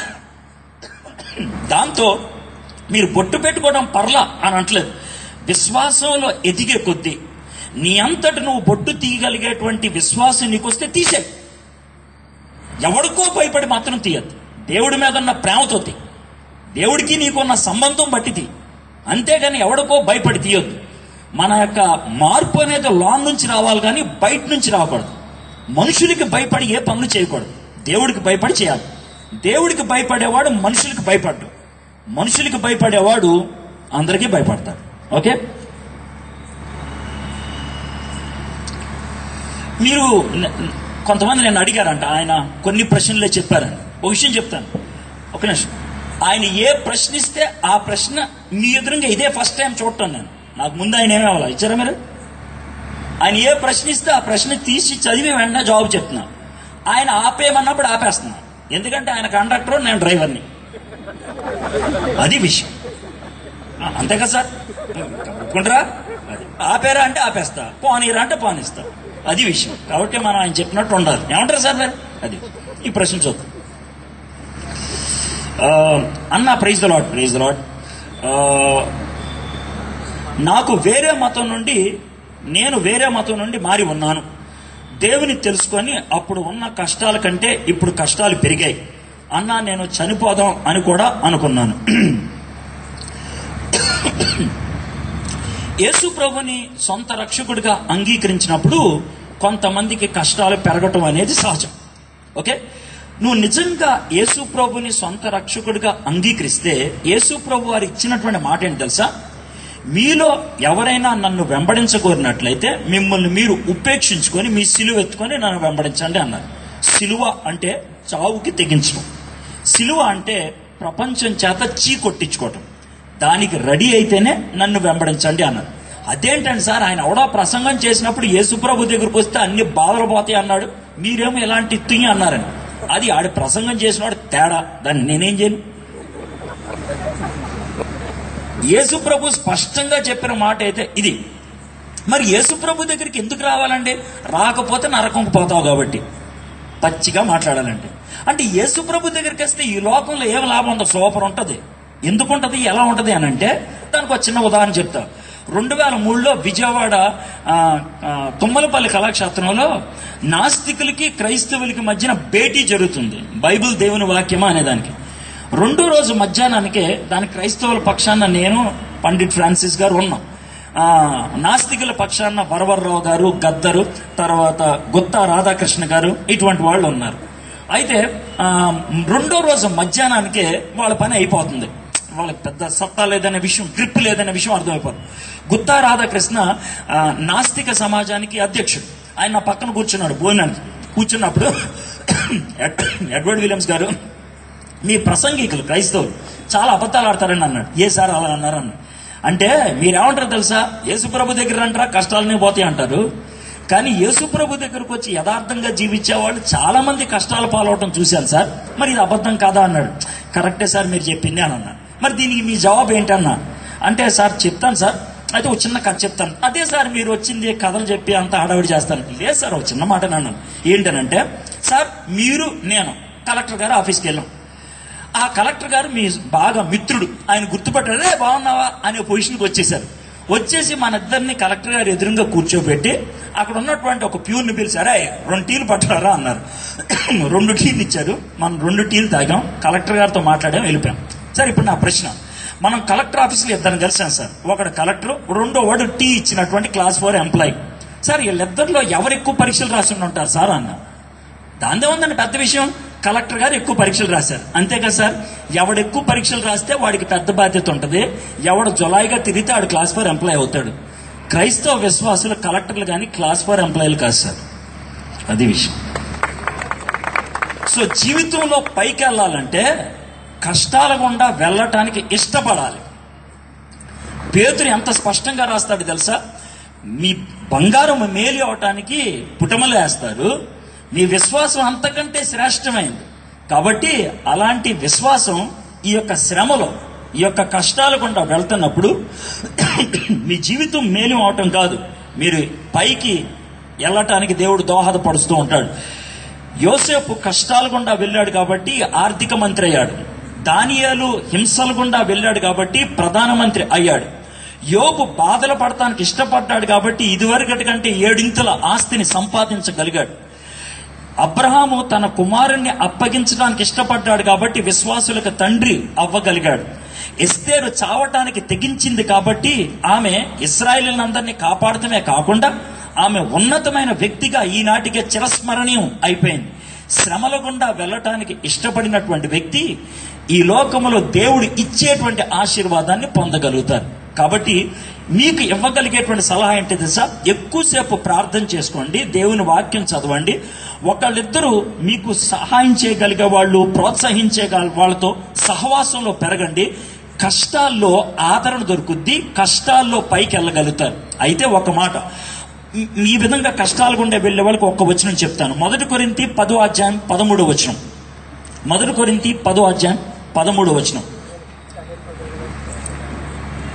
దాంతో మీరు బొట్టు పెట్టుకోవడం పర్లా అని అంటలేదు విశ్వాసంలో ఎదిగే కొద్దీ నీ అంతటి నువ్వు బొట్టు తీయగలిగేటువంటి విశ్వాసం నీకు వస్తే తీసే ఎవడికో భయపడి మాత్రం తీయద్దు దేవుడి మీద ఉన్న ప్రేమతో తీ దేవుడికి నీకున్న సంబంధం బట్టి తీ అంతేగాని ఎవడికో భయపడి తీయొద్దు మన యొక్క మార్పు అనేది లాన్ నుంచి రావాలి కానీ బయట నుంచి రాకూడదు మనుషులకి భయపడి ఏ పనులు చేయకూడదు దేవుడికి భయపడి చేయాలి దేవుడికి భయపడేవాడు మనుషులకి భయపడ్డు మనుషులకి భయపడేవాడు అందరికీ భయపడతాడు ఓకే మీరు న- కొంతమంది నేను అడిగారంట ఆయన కొన్ని ప్రశ్నలే చెప్పారండి ఒక విషయం చెప్తాను ఒక నిమిషం ఆయన ఏ ప్రశ్న ఇస్తే ఆ ప్రశ్న మీ ఎదురుగా ఇదే ఫస్ట్ టైం చూడటం నేను నాకు ముందు ఆయన ఏమీ అవ్వాలి ఇచ్చారా మీరు ఆయన ఏ ప్రశ్న ఇస్తే ఆ ప్రశ్న తీసి చదివి వెంటనే జవాబు చెప్తున్నా ఆయన ఆపేయమన్నప్పుడు ఆపేస్తున్నా ఎందుకంటే ఆయన కండక్టర్ నేను డ్రైవర్ని అది విషయం ఆ, అంతే కదా సార్ ఒప్పుకుంటారా అది ఆపేరా అంటే ఆపేస్తా పోనీరా అంటే పోనిస్తా అది విషయం కాబట్టి మనం ఆయన చెప్పినట్టు ఉండాలి ఏమంటారు సార్ మరి అది ఈ ప్రశ్న చూద్దాం ఆ, అన్న praise the lord praise the lord నాకు వేరే మతం నుండి నేను వేరే మతం నుండి మారి ఉన్నాను దేవుని తెలుసుకొని అప్పుడు ఉన్న కష్టాల కంటే ఇప్పుడు కష్టాలు పెరిగాయి అన్నా నేను చనిపోదాం అని కూడా అనుకున్నాను యేసు ప్రభుని సొంత రక్షకుడిగా అంగీకరించినప్పుడు కొంతమందికి కష్టాలు పెరగటం అనేది సహజం ఓకే నువ్వు నిజంగా యేసు ప్రభుని సొంత రక్షకుడిగా అంగీకరిస్తే యేసు ప్రభు వారు ఇచ్చినటువంటి మాట ఏంటి తెలుసా మీలో ఎవరైనా నన్ను వెంబడించగోరినట్లయితే మిమ్మల్ని మీరు ఉపేక్షించుకొని మీ సిలువ ఎత్తుకొని నన్ను వెంబడించండి అన్నారు సిలువ అంటే చావుకి తెగించడం సిలువ అంటే ప్రపంచం చేత చీ కొట్టించుకోవటం దానికి రెడీ అయితేనే నన్ను వెంబడించండి అన్నారు అదేంటండి సార్ ఆయన ఎవడో ప్రసంగం చేసినప్పుడు యేసుప్రభు దగ్గరకు వస్తే అన్ని బాధలు పోతాయి అన్నాడు మీరేమో ఎలాంటి తుయ్యి అన్నారని అది ఆడ ప్రసంగం చేసినవాడు తేడా దాన్ని నేనేం చేయను యేసుప్రభు స్పష్టంగా చెప్పిన మాట అయితే ఇది మరి యేసుప్రభు దగ్గరికి ఎందుకు రావాలండి రాకపోతే నరకంకు పోతావు కాబట్టి పచ్చిగా మాట్లాడాలంటే అంటే యేసుప్రభు దగ్గరికి వస్తే ఈ లోకంలో ఏం లాభం ఉందో సూపర్ ఉంటుంది ఎందుకు ఉంటుంది ఎలా ఉంటుంది అని అంటే దానికి ఒక చిన్న ఉదాహరణ చెప్తా రెండు వేల మూడులో విజయవాడ ఆ, ఆ, తుమ్మలపల్లి కళాక్షేత్రంలో నాస్తికులకి క్రైస్తవులకి మధ్యన భేటీ జరుగుతుంది బైబిల్ దేవుని వాక్యమా అనే దానికి రెండో రోజు మధ్యాహ్నానికే దాని క్రైస్తవుల పక్షాన నేను పండిట్ ఫ్రాన్సిస్ గారు ఉన్నాం ఆ, నాస్తికుల పక్షాన వరవర్రావు గారు గద్దరు తర్వాత గుత్తా రాధాకృష్ణ గారు ఇటువంటి వాళ్ళు ఉన్నారు అయితే ఆ, రెండో రోజు మధ్యాహ్నానికే వాళ్ళ పని అయిపోతుంది వాళ్ళకి పెద్ద సత్తా లేదనే విషయం గ్రిప్ లేదనే విషయం అర్థమైపోతుంది గుత్తా రాధాకృష్ణ ఆ, నాస్తిక సమాజానికి అధ్యక్షుడు ఆయన నా పక్కన కూర్చున్నాడు భోజనానికి కూర్చున్నప్పుడు ఎడ్- ఎడ్వర్డ్ విలియమ్స్ గారు మీ ప్రసంగికులు క్రైస్తవులు చాలా అబద్ధాలు ఆడతారని అన్నాడు ఏ సార్ అలా అన్నారు అన్నాడు అంటే మీరేమంటారు తెలుసా యేసుప్రభు దగ్గర అంటారా కష్టాలనే పోతాయి అంటారు కానీ యేసుప్రభు దగ్గరకు వచ్చి యథార్థంగా జీవించే వాళ్ళు చాలా మంది కష్టాల పాలవటం చూశాను సార్ మరి ఇది అబద్ధం కాదా అన్నాడు కరెక్టే సార్ మీరు చెప్పింది అని అన్నాడు మరి దీనికి మీ జవాబు ఏంటన్నా అంటే సార్ చెప్తాను సార్ అయితే ఒక చిన్న కథ చెప్తాను అదే సార్ మీరు వచ్చింది కథలు చెప్పి అంత హడావిడి చేస్తాను లేదు సార్ ఒక చిన్న మాట అన్నాను ఏంటనంటే సార్ మీరు నేను కలెక్టర్ గారు ఆఫీస్కి వెళ్ళాం ఆ కలెక్టర్ గారు మీ బాగా మిత్రుడు ఆయన గుర్తుపట్టాడు రే బాగున్నావా అనే పొజిషన్కి వచ్చేసారు వచ్చేసి మన ఇద్దరిని కలెక్టర్ గారు ఎదురుగా కూర్చోబెట్టి అక్కడ ఉన్నటువంటి ఒక ప్యూర్ని పిలిచారా రెండు టీలు పట్టారా అన్నారు రెండు టీలు ఇచ్చారు మనం రెండు టీలు తాగాం కలెక్టర్ గారితో మాట్లాడాం వెళ్ళిపోయాం సార్ ఇప్పుడు నా ప్రశ్న మనం కలెక్టర్ ఆఫీసులో ఇద్దరం కలిసాం సార్ ఒకడు కలెక్టర్ రెండో వాడు టీ ఇచ్చినటువంటి క్లాస్ ఫోర్ ఎంప్లాయీ సార్ వీళ్ళిద్దరిలో ఎవరు ఎక్కువ పరీక్షలు రాసి ఉంటారు సార్ అన్న దాందే ఉందండి పెద్ద విషయం కలెక్టర్ గారు ఎక్కువ పరీక్షలు రాశారు అంతే కదా సార్ ఎవడు ఎక్కువ పరీక్షలు రాస్తే వాడికి పెద్ద బాధ్యత ఉంటుంది ఎవడు జులాయిగా తిరిగితే ఆడు క్లాస్ ఫోర్ ఎంప్లాయ్ అవుతాడు క్రైస్తవ విశ్వాసులు కలెక్టర్లు కానీ క్లాస్ ఫోర్ ఎంప్లాయీలు కాదు సార్ అది విషయం సో జీవితంలో పైకి వెళ్ళాలంటే కష్టాల గుండా వెళ్ళటానికి ఇష్టపడాలి పేతురు ఎంత స్పష్టంగా రాస్తాడు తెలుసా మీ బంగారం మేలి అవటానికి పుటమలు వేస్తారు మీ విశ్వాసం అంతకంటే శ్రేష్టమైంది కాబట్టి అలాంటి విశ్వాసం ఈ యొక్క శ్రమలో ఈ యొక్క కష్టాల గుండా వెళ్తున్నప్పుడు మీ జీవితం మేలు అవటం కాదు మీరు పైకి వెళ్ళటానికి దేవుడు దోహదపడుతూ ఉంటాడు యోసేపు కష్టాల గుండా వెళ్ళాడు కాబట్టి ఆర్థిక మంత్రి అయ్యాడు దానియాలు హింసల గుండా వెళ్ళాడు కాబట్టి ప్రధానమంత్రి అయ్యాడు యోగు బాధలు పడటానికి ఇష్టపడ్డాడు కాబట్టి ఇదివరకటి కంటే ఏడింతల ఆస్తిని సంపాదించగలిగాడు అబ్రహాము తన కుమారుణ్ణి అప్పగించడానికి ఇష్టపడ్డాడు కాబట్టి విశ్వాసులకు తండ్రి అవ్వగలిగాడు ఎస్తేరు చావటానికి తెగించింది కాబట్టి ఆమె ఇస్రాయేలీలందరినీ కాపాడటమే కాకుండా ఆమె ఉన్నతమైన వ్యక్తిగా ఈనాటికి చిరస్మరణీయం అయిపోయింది శ్రమల గుండా వెళ్ళటానికి ఇష్టపడినటువంటి వ్యక్తి ఈ లోకములో దేవుడు ఇచ్చేటువంటి ఆశీర్వాదాన్ని పొందగలుగుతారు కాబట్టి మీకు ఇవ్వగలిగేటువంటి సలహా ఏంటి తెలుసా ఎక్కువసేపు ప్రార్థన చేసుకోండి దేవుని వాక్యం చదవండి ఒకళ్ళిద్దరూ మీకు సహాయం చేయగలిగే వాళ్ళు ప్రోత్సహించే వాళ్ళతో సహవాసంలో పెరగండి కష్టాల్లో ఆదరణ దొరుకుద్ది కష్టాల్లో పైకి వెళ్ళగలుగుతారు అయితే ఒక మాట ఈ- ఈ విధంగా కష్టాలు గుండా వెళ్ళే వాళ్ళకి ఒక్క వచనం చెప్తాను మొదటి కొరింతి పదో అధ్యాయం పదమూడో వచనం మొదటి కొరింతి పదో అధ్యాయం పదమూడో వచనం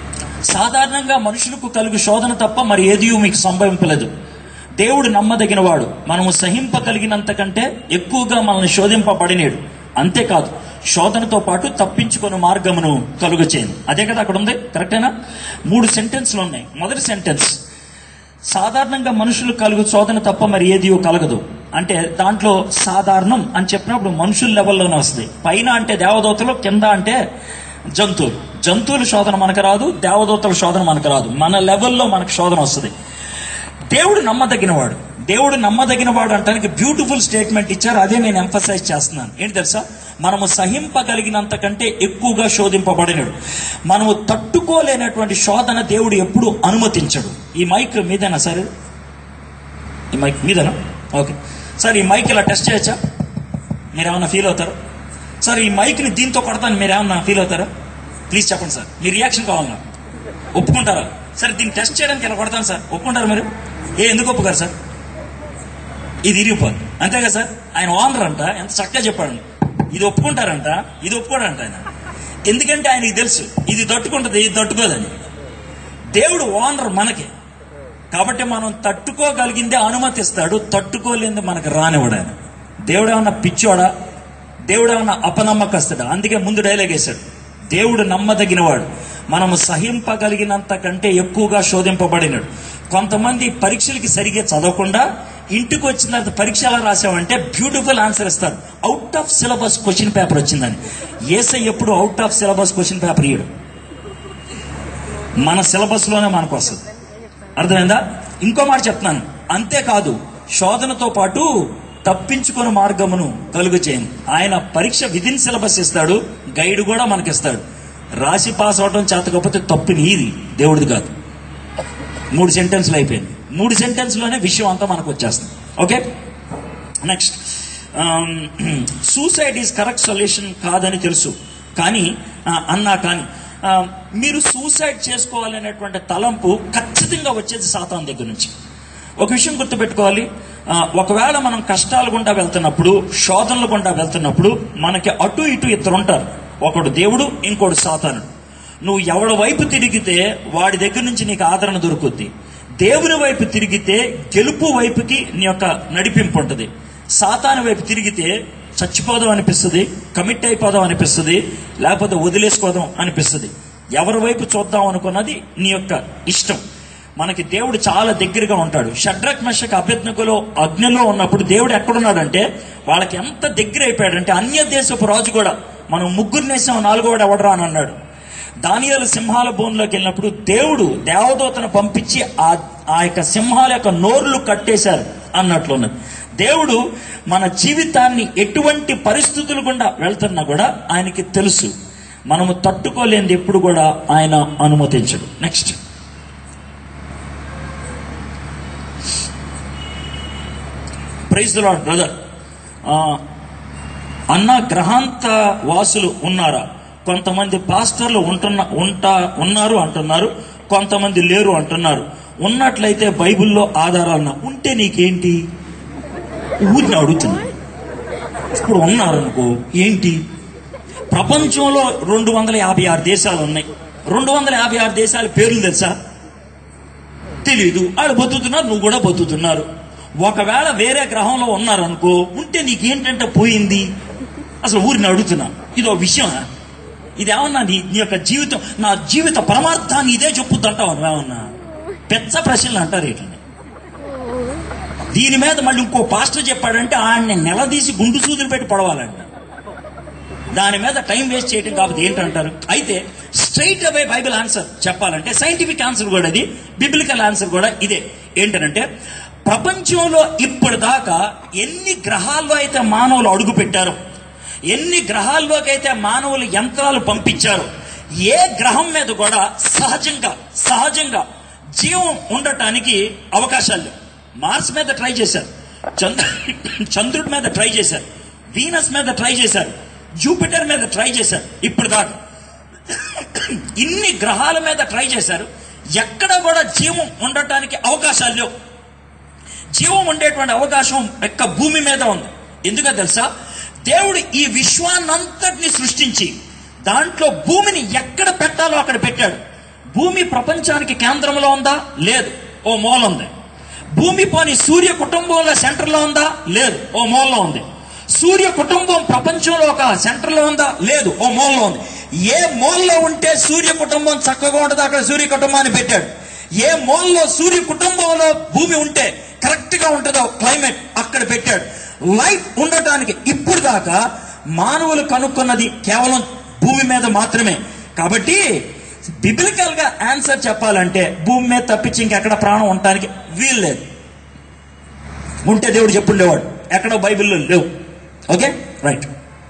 సాధారణంగా మనుషులకు కలుగు శోధన తప్ప మరి ఏది మీకు సంభవింపలేదు దేవుడు నమ్మదగిన వాడు మనము సహింపగలిగినంత కంటే ఎక్కువగా మనల్ని శోధింపబడినేడు అంతేకాదు శోధనతో పాటు తప్పించుకుని మార్గమును కలుగు చేయను అదే కదా అక్కడ ఉంది కరెక్టేనా మూడు సెంటెన్స్లు ఉన్నాయి మొదటి సెంటెన్స్ సాధారణంగా మనుషులు కలుగు శోధన తప్ప మరి ఏది కలగదు అంటే దాంట్లో సాధారణం అని చెప్పినప్పుడు మనుషుల లెవెల్లోనే వస్తుంది పైన అంటే దేవదూతలు కింద అంటే జంతువులు జంతువుల శోధన మనకు రాదు దేవదూతల శోధన మనకు రాదు మన లెవెల్లో మనకు శోధన వస్తుంది దేవుడు నమ్మదగినవాడు దేవుడు నమ్మదగినవాడు అంటానికి బ్యూటిఫుల్ స్టేట్మెంట్ ఇచ్చారు అదే నేను ఎంఫసైజ్ చేస్తున్నాను ఏంటి తెలుసా మనము సహింపగలిగినంత కంటే ఎక్కువగా శోధింపబడినడు మనము తట్టుకోలేనటువంటి శోధన దేవుడు ఎప్పుడు అనుమతించడు ఈ మైక్ మీదేనా సరే ఈ మైక్ మీదేనా ఓకే సార్ ఈ మైక్ ఇలా టెస్ట్ చేయొచ్చా మీరు ఏమన్నా ఫీల్ అవుతారా సార్ ఈ మైక్ని దీంతో కొడతాను మీరు ఏమన్నా ఫీల్ అవుతారా ప్లీజ్ చెప్పండి సార్ మీ రియాక్షన్ కావాలి నాకు ఒప్పుకుంటారా సరే దీన్ని టెస్ట్ చేయడానికి ఇలా కొడతాను సార్ ఒప్పుకుంటారా మీరు ఏ ఎందుకు ఒప్పుకారు సార్ ఇది ఇరిగిపోదు అంతే కదా సార్ ఆయన ఓనర్ అంట ఎంత చక్కగా చెప్పాడు ఇది ఒప్పుకుంటారంట ఇది ఒప్పుకోడంట ఆయన ఎందుకంటే ఆయనకి తెలుసు ఇది తట్టుకుంటుంది ఇది తట్టుకోదని దేవుడు ఓనర్ మనకి కాబట్టి మనం తట్టుకోగలిగిందే అనుమతిస్తాడు తట్టుకోలేంది మనకు రానివాడు ఆయన దేవుడు ఏమన్నా పిచ్చోడా దేవుడు ఏమన్నా అపనమ్మకస్తుడా అందుకే ముందు డైలాగ్ వేశాడు దేవుడు నమ్మదగినవాడు మనము సహింపగలిగినంత కంటే ఎక్కువగా శోధింపబడినాడు కొంతమంది పరీక్షలకి సరిగ్గా చదవకుండా ఇంటికి వచ్చిన తర్వాత పరీక్ష ఎలా రాసావంటే బ్యూటిఫుల్ ఆన్సర్ ఇస్తారు out of syllabus question paper వచ్చిందని ఏసై ఎప్పుడు out of syllabus question paper ఇయ్యడు మన సిలబస్ లోనే మనకు వస్తుంది అర్థమైందా ఇంకో మాట చెప్తున్నాను అంతేకాదు శోధనతో పాటు తప్పించుకుని మార్గమును కలుగు చేయను ఆయన పరీక్ష విధిన్ సిలబస్ ఇస్తాడు గైడ్ కూడా మనకిస్తాడు రాసి పాస్ అవడం చేతకపోతే తప్పు నీది దేవుడిది కాదు మూడు సెంటెన్స్లు అయిపోయింది మూడు సెంటెన్స్లోనే విషయం అంతా మనకు వచ్చేస్తుంది okay next suicide is correct solution కాదని తెలుసు కానీ ఆ, అన్నా కానీ ఆ, మీరు సూసైడ్ చేసుకోవాలనేటువంటి తలంపు ఖచ్చితంగా వచ్చేది సాతాన్ దగ్గర నుంచి ఒక విషయం గుర్తుపెట్టుకోవాలి ఆ, ఒకవేళ మనం కష్టాలు గుండా వెళ్తున్నప్పుడు శోధనలు గుండా వెళ్తున్నప్పుడు మనకి అటు ఇటు ఇద్దరు ఉంటారు ఒకడు దేవుడు ఇంకోడు సాతానుడు నువ్వు ఎవడి వైపు తిరిగితే వాడి దగ్గర నుంచి నీకు ఆదరణ దొరుకుద్ది దేవుని వైపు తిరిగితే గెలుపు వైపుకి నీ యొక్క నడిపింపు ఉంటుంది సాతాను వైపు తిరిగితే చచ్చిపోదాం అనిపిస్తుంది కమిట్ అయిపోదాం అనిపిస్తుంది లేకపోతే వదిలేసుకోదాం అనిపిస్తుంది ఎవరి వైపు చూద్దాం అనుకున్నది నీ యొక్క ఇష్టం మనకి దేవుడు చాలా దగ్గరగా ఉంటాడు షడ్రక్ మెషక్ అభ్యర్థకులో అగ్నిలో ఉన్నప్పుడు దేవుడు ఎక్కడున్నాడంటే వాళ్ళకి ఎంత దగ్గర అయిపోయాడంటే అన్య దేశపు రాజు కూడా మనం ముగ్గురు నేసాం నాలుగోవాడు ఎవడరా అని అన్నాడు దానియాలు సింహాల బోన్లోకి వెళ్ళినప్పుడు దేవుడు దేవదూతను పంపించి ఆ ఆ యొక్క సింహాల యొక్క నోర్లు కట్టేశారు అన్నట్లున్నది దేవుడు మన జీవితాన్ని ఎటువంటి పరిస్థితులు గుండా వెళ్తున్నా కూడా ఆయనకి తెలుసు మనము తట్టుకోలేనిది ఎప్పుడు కూడా ఆయన అనుమతించడు నెక్స్ట్ ప్రైజ్ లాడ్ బ్రదర్ అన్న గ్రహాంత వాసులు ఉన్నారా కొంతమంది పాస్టర్లు ఉంటున్న ఉంటా ఉన్నారు అంటున్నారు కొంతమంది లేరు అంటున్నారు ఉన్నట్లయితే బైబిల్లో ఆధారాలు ఉంటే నీకేంటి ఊరిని అడుగుతున్నా ఇప్పుడు ఉన్నారనుకో ఏంటి ప్రపంచంలో రెండు వందల యాభై ఆరు దేశాలు ఉన్నాయి రెండు వందల యాభై ఆరు దేశాల పేర్లు తెలుసా తెలీదు వాళ్ళు బతుకుతున్నారు నువ్వు కూడా బతుకుతున్నారు ఒకవేళ వేరే గ్రహంలో ఉన్నారనుకో ఉంటే నీకేంటంటే పోయింది అసలు ఊరిని అడుగుతున్నా ఇదో విషయమా ఇదేమన్నా నీ నీ యొక్క జీవితం నా జీవిత పరమార్థాన్ని ఇదే చెప్పుద్దంటావు నువ్వేమన్నా పెద్ద ప్రశ్నలు అంటారు వీటిని దీని మీద మళ్ళీ ఇంకో పాస్టర్ చెప్పాడంటే ఆయన్ని నిలదీసి గుండు సూదులు పెట్టి పొడవాలంట దాని మీద టైం వేస్ట్ చేయడం కాబట్టి ఏంటంటారు అయితే స్ట్రైట్ అవే బైబిల్ ఆన్సర్ చెప్పాలంటే సైంటిఫిక్ ఆన్సర్ కూడా ఇది బిబ్లికల్ ఆన్సర్ కూడా ఇదే ఏంటంటే ప్రపంచంలో ఇప్పటిదాకా ఎన్ని గ్రహాల్లో అయితే మానవులు అడుగు పెట్టారో ఎన్ని గ్రహాల్లోకి అయితే మానవులు యంత్రాలు పంపించారో ఏ గ్రహం మీద కూడా సహజంగా సహజంగా జీవం ఉండటానికి అవకాశాలు లేవు మార్స్ మీద ట్రై చేశారు చంద్ర చంద్రుడి మీద ట్రై చేశారు వీనస్ మీద ట్రై చేశారు జూపిటర్ మీద ట్రై చేశారు ఇప్పుడు దాకా ఇన్ని గ్రహాల మీద ట్రై చేశారు ఎక్కడ కూడా జీవం ఉండటానికి అవకాశాలు లేవు జీవం ఉండేటువంటి అవకాశం యొక్క భూమి మీద ఉంది ఎందుకో తెలుసా దేవుడు ఈ విశ్వాన్నంతటిని సృష్టించి దాంట్లో భూమిని ఎక్కడ పెట్టాలో అక్కడ పెట్టాడు భూమి ప్రపంచానికి కేంద్రంలో ఉందా లేదు ఓ మూల ఉంది భూమి పోని సూర్య కుటుంబంలో సెంటర్లో ఉందా లేదు ఓ మూలలో ఉంది సూర్య కుటుంబం ప్రపంచంలో ఒక సెంటర్లో ఉందా లేదు ఓ మూలలో ఉంది ఏ మూలలో ఉంటే సూర్య కుటుంబం చక్కగా ఉంటుంది అక్కడ సూర్య కుటుంబాన్ని పెట్టాడు ఏ మూలలో సూర్య కుటుంబంలో భూమి ఉంటే కరెక్ట్ గా ఉంటుందో క్లైమేట్ అక్కడ పెట్టాడు లైఫ్ ఉండటానికి ఇప్పుడు దాకా మానవులు కనుక్కున్నది కేవలం భూమి మీద మాత్రమే కాబట్టి బిబిలికల్ గా ఆన్సర్ చెప్పాలంటే భూమి మీద తప్పించి ఇంకెక్కడ ప్రాణం ఉండటానికి వీలు లేదు ఉంటే దేవుడు చెప్పుండేవాడు ఎక్కడో బైబిల్లో లేవు ఓకే రైట్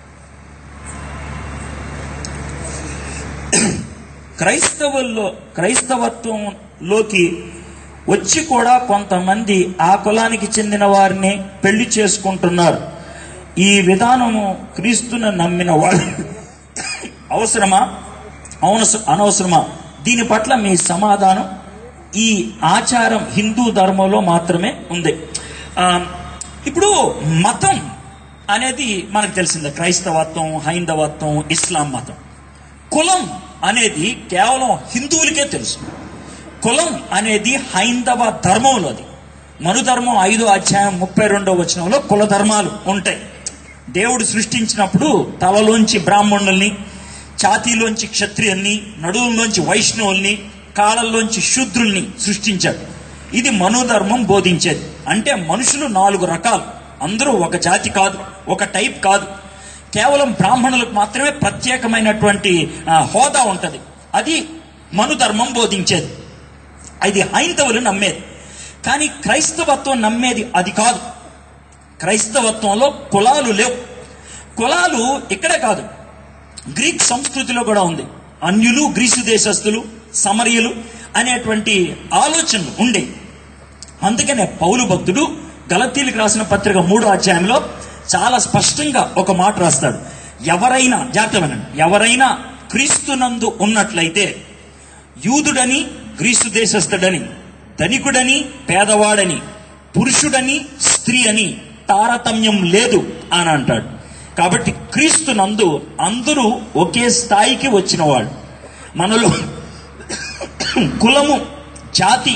క్రైస్తవుల్లో క్రైస్తవత్వంలోకి వచ్చి కూడా కొంతమంది ఆ కులానికి చెందిన వారిని పెళ్లి చేసుకుంటున్నారు ఈ విధానము క్రీస్తును నమ్మిన వాళ్ళు అవసరమా అవును అనవసరమా దీని పట్ల మీ సమాధానం ఈ ఆచారం హిందూ ధర్మంలో మాత్రమే ఉంది ఆ, ఇప్పుడు మతం అనేది మనకు తెలిసిందే క్రైస్తవత్వం హైందవత్వం ఇస్లాం మతం కులం అనేది కేవలం హిందువులకే తెలుసు కులం అనేది హైందవ ధర్మంలోది మనుధర్మం ఐదో అధ్యాయం ముప్పై రెండో వచనంలో కుల ధర్మాలు ఉంటాయి దేవుడు సృష్టించినప్పుడు తలలోంచి బ్రాహ్మణుల్ని ఛాతీలోంచి క్షత్రియుల్ని నడువుల్లోంచి వైష్ణవుల్ని కాళ్ళల్లోంచి శూద్రుల్ని సృష్టించాడు ఇది మనుధర్మం బోధించేది అంటే మనుషులు నాలుగు రకాలు అందరూ ఒక జాతి కాదు ఒక టైప్ కాదు కేవలం బ్రాహ్మణులకు మాత్రమే ప్రత్యేకమైనటువంటి ఆ, హోదా ఉంటది అది మనుధర్మం బోధించేది అది హైందవులు నమ్మేది కానీ క్రైస్తవత్వం నమ్మేది అది కాదు క్రైస్తవత్వంలో కులాలు లేవు కులాలు ఇక్కడే కాదు గ్రీక్ సంస్కృతిలో కూడా ఉంది అన్యులు గ్రీసు దేశస్థులు సమరియలు అనేటువంటి ఆలోచనలు ఉండే అందుకనే పౌలు భక్తుడు గలతీలకు రాసిన పత్రిక మూడో అధ్యాయంలో చాలా స్పష్టంగా ఒక మాట రాస్తాడు ఎవరైనా జాగ్రత్త వినండి ఎవరైనా క్రీస్తునందు ఉన్నట్లయితే యూదుడని గ్రీసు దేశస్థుడని ధనికుడని పేదవాడని పురుషుడని స్త్రీ అని తారతమ్యం లేదు అని అంటాడు కాబట్టి క్రీస్తు నందు అందరూ ఒకే స్థాయికి వచ్చిన వాళ్ళు మనలో కులము జాతి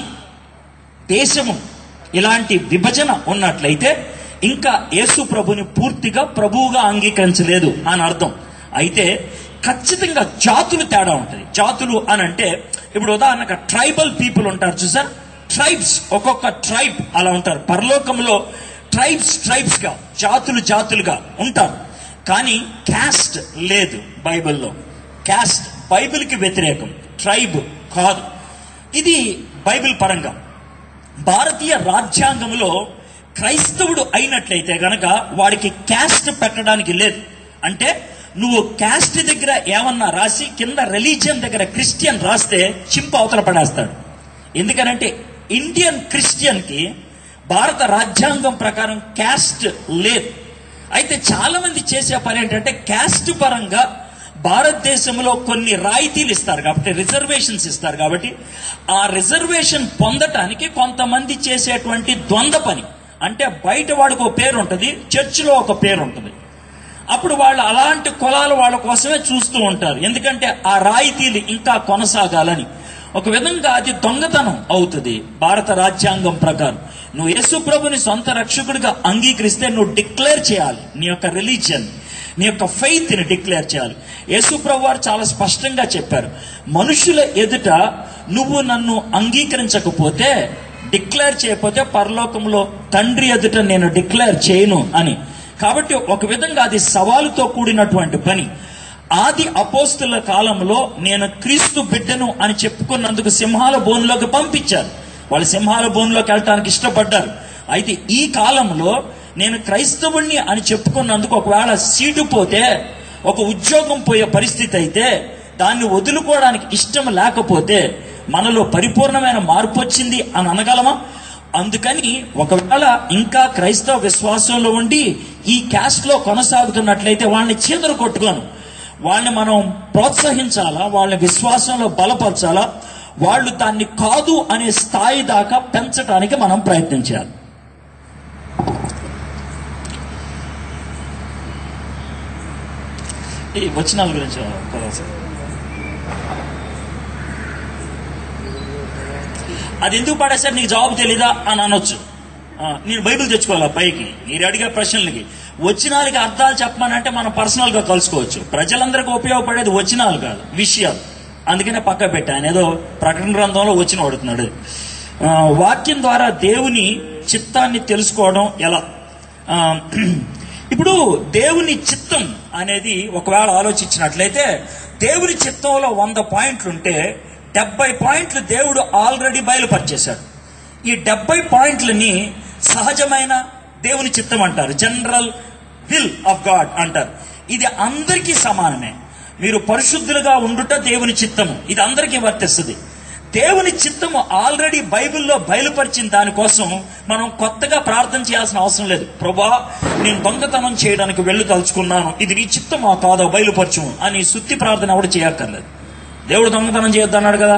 దేశము ఇలాంటి విభజన ఉన్నట్లయితే ఇంకా యేసు ప్రభుని పూర్తిగా ప్రభువుగా అంగీకరించలేదు అని అర్థం అయితే ఖచ్చితంగా జాతులు తేడా ఉంటుంది జాతులు అని అంటే ఇప్పుడు ఉదాహరణకు ట్రైబల్ పీపుల్ ఉంటారు చూసారు ట్రైబ్స్ ఒక్కొక్క ట్రైబ్ అలా ఉంటారు పరలోకంలో ట్రైబ్స్ ట్రైబ్స్ గా జాతులు జాతులుగా ఉంటారు కానీ క్యాస్ట్ లేదు బైబిల్లో క్యాస్ట్ బైబిల్కి వ్యతిరేకం ట్రైబ్ కాదు ఇది బైబిల్ పరంగా భారతీయ రాజ్యాంగంలో క్రైస్తవుడు అయినట్లయితే గనక వాడికి క్యాస్ట్ పెట్టడానికి లేదు అంటే నువ్వు క్యాస్ట్ దగ్గర ఏమన్నా రాసి కింద రిలీజియన్ దగ్గర క్రిస్టియన్ రాస్తే చింప అవతల పడేస్తాడు ఎందుకనంటే ఇండియన్ క్రిస్టియన్ కి భారత రాజ్యాంగం ప్రకారం క్యాస్ట్ లేదు అయితే చాలా మంది చేసే పని ఏంటంటే క్యాస్ట్ పరంగా భారతదేశంలో కొన్ని రాయితీలు ఇస్తారు కాబట్టి రిజర్వేషన్స్ ఇస్తారు కాబట్టి ఆ రిజర్వేషన్ పొందటానికి కొంతమంది చేసేటువంటి ద్వంద్వ పని అంటే బయట వాడికి ఒక పేరు ఉంటుంది చర్చిలో ఒక పేరు ఉంటుంది అప్పుడు వాళ్ళు అలాంటి కులాలు వాళ్ళ కోసమే చూస్తూ ఉంటారు ఎందుకంటే ఆ రాయితీలు ఇంకా కొనసాగాలని ఒక విధంగా అది దొంగతనం అవుతుంది భారత రాజ్యాంగం ప్రకారం నువ్వు యేసు ప్రభుని సొంత రక్షకుడిగా అంగీకరిస్తే నువ్వు డిక్లేర్ చేయాలి నీ యొక్క రిలీజియన్ నీ యొక్క ఫెయిత్ ని డిక్లేర్ చేయాలి యేసు ప్రభు వారు చాలా స్పష్టంగా చెప్పారు మనుషుల ఎదుట నువ్వు నన్ను అంగీకరించకపోతే డిక్లేర్ చేయకపోతే పరలోకంలో తండ్రి ఎదుట నేను డిక్లేర్ చేయను అని కాబట్టి ఒక విధంగా అది సవాలుతో కూడినటువంటి పని ఆది అపోస్తుల కాలంలో నేను క్రీస్తు బిడ్డను అని చెప్పుకున్నందుకు సింహాల బోన్లోకి పంపించారు వాళ్ళు సింహాల బోన్లోకి వెళ్ళటానికి ఇష్టపడ్డారు అయితే ఈ కాలంలో నేను క్రైస్తవుణ్ణి అని చెప్పుకున్నందుకు ఒకవేళ సీటు పోతే ఒక ఉద్యోగం పోయే పరిస్థితి అయితే దాన్ని వదులుకోవడానికి ఇష్టం లేకపోతే మనలో పరిపూర్ణమైన మార్పు వచ్చింది అని అనగలమా అందుకని ఒకవేళ ఇంకా క్రైస్తవ విశ్వాసంలో ఉండి ఈ క్యాస్ట్ లో కొనసాగుతున్నట్లయితే వాళ్ళని చీదరు కొట్టుకోను వాళ్ళని మనం ప్రోత్సహించాలా వాళ్ళని విశ్వాసంలో బలపరచాలా వాళ్ళు దాన్ని కాదు అనే స్థాయి దాకా పెంచడానికి మనం ప్రయత్నం చేయాలి ఈ వచనాల గురించి పదాలు సార్ అది ఎందుకు పడేసారు నీకు జవాబు తెలీదా అని అనొచ్చు ఆ, నేను బైబిల్ తెచ్చుకోవాలి పైకి మీరు అడిగే ప్రశ్నలకి వచ్చినాలకి అర్థాలు చెప్పమనంటే మనం పర్సనల్ గా కలుసుకోవచ్చు ప్రజలందరికీ ఉపయోగపడేది వచ్చినాలు కాదు విషయాలు అందుకనే పక్క పెట్టాను ఏదో ప్రకటన గ్రంథంలో వచ్చిన వాడుతున్నాడు ఆ, వాక్యం ద్వారా దేవుని చిత్తాన్ని తెలుసుకోవడం ఎలా ఆ, ఇప్పుడు దేవుని చిత్తం అనేది ఒకవేళ ఆలోచించినట్లయితే దేవుని చిత్తంలో వంద పాయింట్లు ఉంటే డెబ్బై పాయింట్లు దేవుడు ఆల్రెడీ బయలుపరిచేశాడు ఈ డెబ్బై పాయింట్లని సహజమైన దేవుని చిత్తం అంటారు జనరల్ విల్ ఆఫ్ గాడ్ అంటారు ఇది అందరికీ సమానమే మీరు పరిశుద్ధులుగా ఉండుట దేవుని చిత్తము ఇది అందరికీ వర్తిస్తుంది దేవుని చిత్తము ఆల్రెడీ బైబిల్లో బయలుపరిచిన దానికోసం మనం కొత్తగా ప్రార్థన చేయాల్సిన అవసరం లేదు ప్రభా నేను దొంగతనం చేయడానికి వెళ్ళి తలుచుకున్నాను ఇది నీ చిత్తమా కాదో బయలుపరచు అని శుద్ధి ప్రార్థన ఎవడు చేయక్కర్లేదు దేవుడు దొంగతనం చేయొద్దు అన్నాడు కదా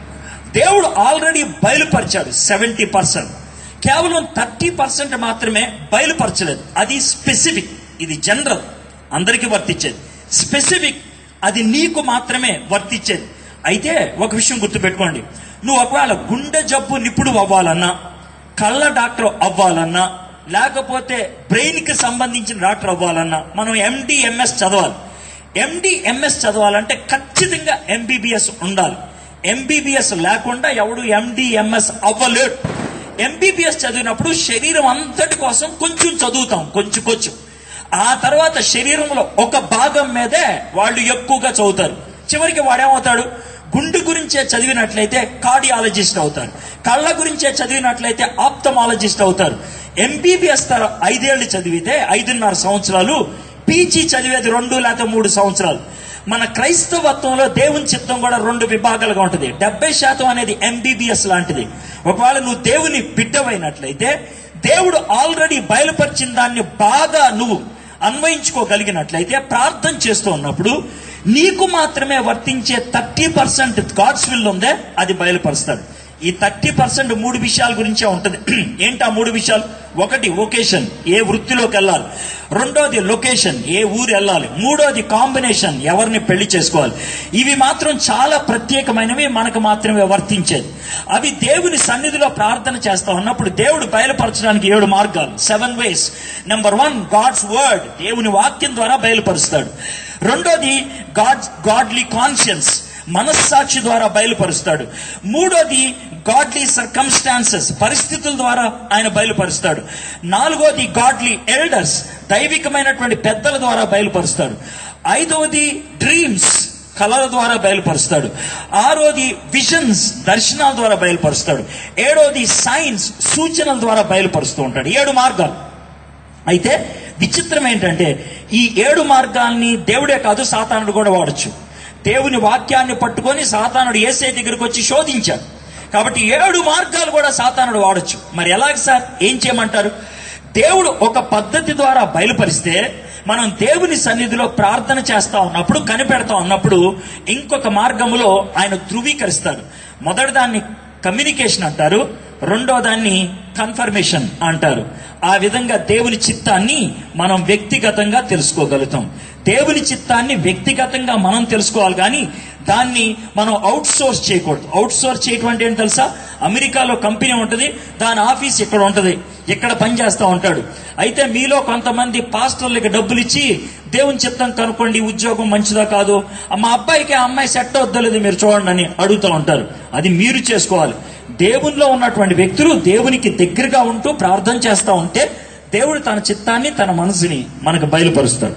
దేవుడు ఆల్రెడీ బయలుపరిచాడు సెవెంటీ పర్సెంట్ కేవలం థర్టీ పర్సెంట్ మాత్రమే బయలుపరచలేదు అది స్పెసిఫిక్ ఇది జనరల్ అందరికీ వర్తించేది స్పెసిఫిక్ అది నీకు మాత్రమే వర్తించేది అయితే ఒక విషయం గుర్తుపెట్టుకోండి నువ్వు ఒకవేళ గుండె జబ్బు నిపుడు అవ్వాలన్నా కళ్ళ డాక్టర్ అవ్వాలన్నా లేకపోతే బ్రెయిన్ కి సంబంధించిన డాక్టర్ అవ్వాలన్నా మనం ఎండి ఎంఎస్ చదవాలి ఎండి ఎంఎస్ చదవాలంటే ఖచ్చితంగా ఎంబీబీఎస్ ఉండాలి ఎంబీబీఎస్ లేకుండా ఎవడు ఎండి ఎంఎస్ అవ్వలేడు ఎంబీబీఎస్ చదివినప్పుడు శరీరం అంతటి కోసం కొంచెం చదువుతాం కొంచెం కొంచెం ఆ తర్వాత శరీరంలో ఒక భాగం మీదే వాళ్ళు ఎక్కువగా చదువుతారు చివరికి వాడేమవుతాడు గుండె గురించే చదివినట్లయితే కార్డియాలజిస్ట్ అవుతారు కళ్ళ గురించే చదివినట్లయితే ఆప్తమాలజిస్ట్ అవుతారు ఎంబీబీఎస్ తర ఐదేళ్లు చదివితే ఐదున్నర సంవత్సరాలు పీజీ చదివేది రెండు లేకపోతే మూడు సంవత్సరాలు మన క్రైస్తవత్వంలో దేవుని చిత్తం కూడా రెండు విభాగాలుగా ఉంటుంది డెబ్బై శాతం అనేది ఎంబీబీఎస్ లాంటిది ఒకవేళ నువ్వు దేవుని బిడ్డవైనట్లయితే దేవుడు ఆల్రెడీ బయలుపరిచిన దాన్ని బాగా నువ్వు అన్వయించుకోగలిగినట్లయితే ప్రార్థన చేస్తూ ఉన్నప్పుడు నీకు మాత్రమే వర్తించే థర్టీ పర్సెంట్ గాడ్స్ విల్ ఉందే అది బయలుపరుస్తాడు ఈ థర్టీ పర్సెంట్ మూడు విషయాల గురించే ఉంటుంది ఏంటి ఆ మూడు విషయాలు ఒకటి వొకేషన్ ఏ వృత్తిలోకి వెళ్ళాలి రెండోది లొకేషన్ ఏ ఊరు వెళ్ళాలి మూడోది కాంబినేషన్ ఎవరిని పెళ్లి చేసుకోవాలి ఇవి మాత్రం చాలా ప్రత్యేకమైనవి మనకు మాత్రమే వర్తించేది అవి దేవుని సన్నిధిలో ప్రార్థన చేస్తా ఉన్నప్పుడు దేవుడు బయలుపరచడానికి ఏడు మార్గాలు seven ways number one God's word దేవుని వాక్యం ద్వారా బయలుపరుస్తాడు రెండోది గాడ్ గాడ్లీ కాన్షియన్స్ మనస్సాక్షి ద్వారా బయలుపరుస్తాడు మూడోది గాడ్లీ సర్కమ్స్టాన్సెస్ పరిస్థితుల ద్వారా ఆయన బయలుపరుస్తాడు నాలుగోది గాడ్లీ ఎల్డర్స్ దైవికమైనటువంటి పెద్దల ద్వారా బయలుపరుస్తాడు ఐదవది డ్రీమ్స్ కళల ద్వారా బయలుపరుస్తాడు ఆరోది విజన్స్ దర్శనాల ద్వారా బయలుపరుస్తాడు ఏడోది సైన్స్ సూచనల ద్వారా బయలుపరుస్తూ ఉంటాడు ఏడు మార్గాలు అయితే విచిత్రం ఏంటంటే ఈ ఏడు మార్గాల్ని దేవుడే కాదు సాతానుడు కూడా వాడచ్చు దేవుని వాక్యాన్ని పట్టుకొని సాతానుడు ఏసే దగ్గరికి వచ్చి శోధించాడు కాబట్టి ఏడు మార్గాలు కూడా సాతానుడు వాడచ్చు మరి ఎలాగ సార్ ఏం చేయమంటారు దేవుడు ఒక పద్ధతి ద్వారా బయలుపరిస్తే మనం దేవుని సన్నిధిలో ప్రార్థన చేస్తా ఉన్నప్పుడు కనిపెడతా ఉన్నప్పుడు ఇంకొక మార్గములో ఆయన ధృవీకరిస్తాడు మొదటి దాన్ని కమ్యూనికేషన్ అంటారు రెండో దాన్ని కన్ఫర్మేషన్ అంటారు ఆ విధంగా దేవుని చిత్తాన్ని మనం వ్యక్తిగతంగా తెలుసుకోగలుగుతాం దేవుని చిత్తాన్ని వ్యక్తిగతంగా మనం తెలుసుకోవాలి కానీ దాన్ని మనం అవుట్ సోర్స్ చేయకూడదు అవుట్ సోర్స్ చేయటం అంటే ఏంటి తెలుసా అమెరికాలో కంపెనీ ఉంటుంది దాని ఆఫీస్ ఇక్కడ ఉంటుంది ఇక్కడ పని చేస్తూ ఉంటాడు అయితే మీలో కొంతమంది పాస్టర్లకి డబ్బులు ఇచ్చి దేవుని చిత్తం కనుక్కోండి ఈ ఉద్యోగం మంచిదా కాదు మా అబ్బాయికి ఆ అమ్మాయి సెట్ అవుద్దలేదు మీరు చూడండి అని అడుగుతూ ఉంటారు అది మీరు చేసుకోవాలి దేవునిలో ఉన్నటువంటి వ్యక్తులు దేవునికి దగ్గరగా ఉంటూ ప్రార్థన చేస్తూ ఉంటే దేవుడు తన చిత్తాన్ని తన మనసుని మనకు బయలుపరుస్తాడు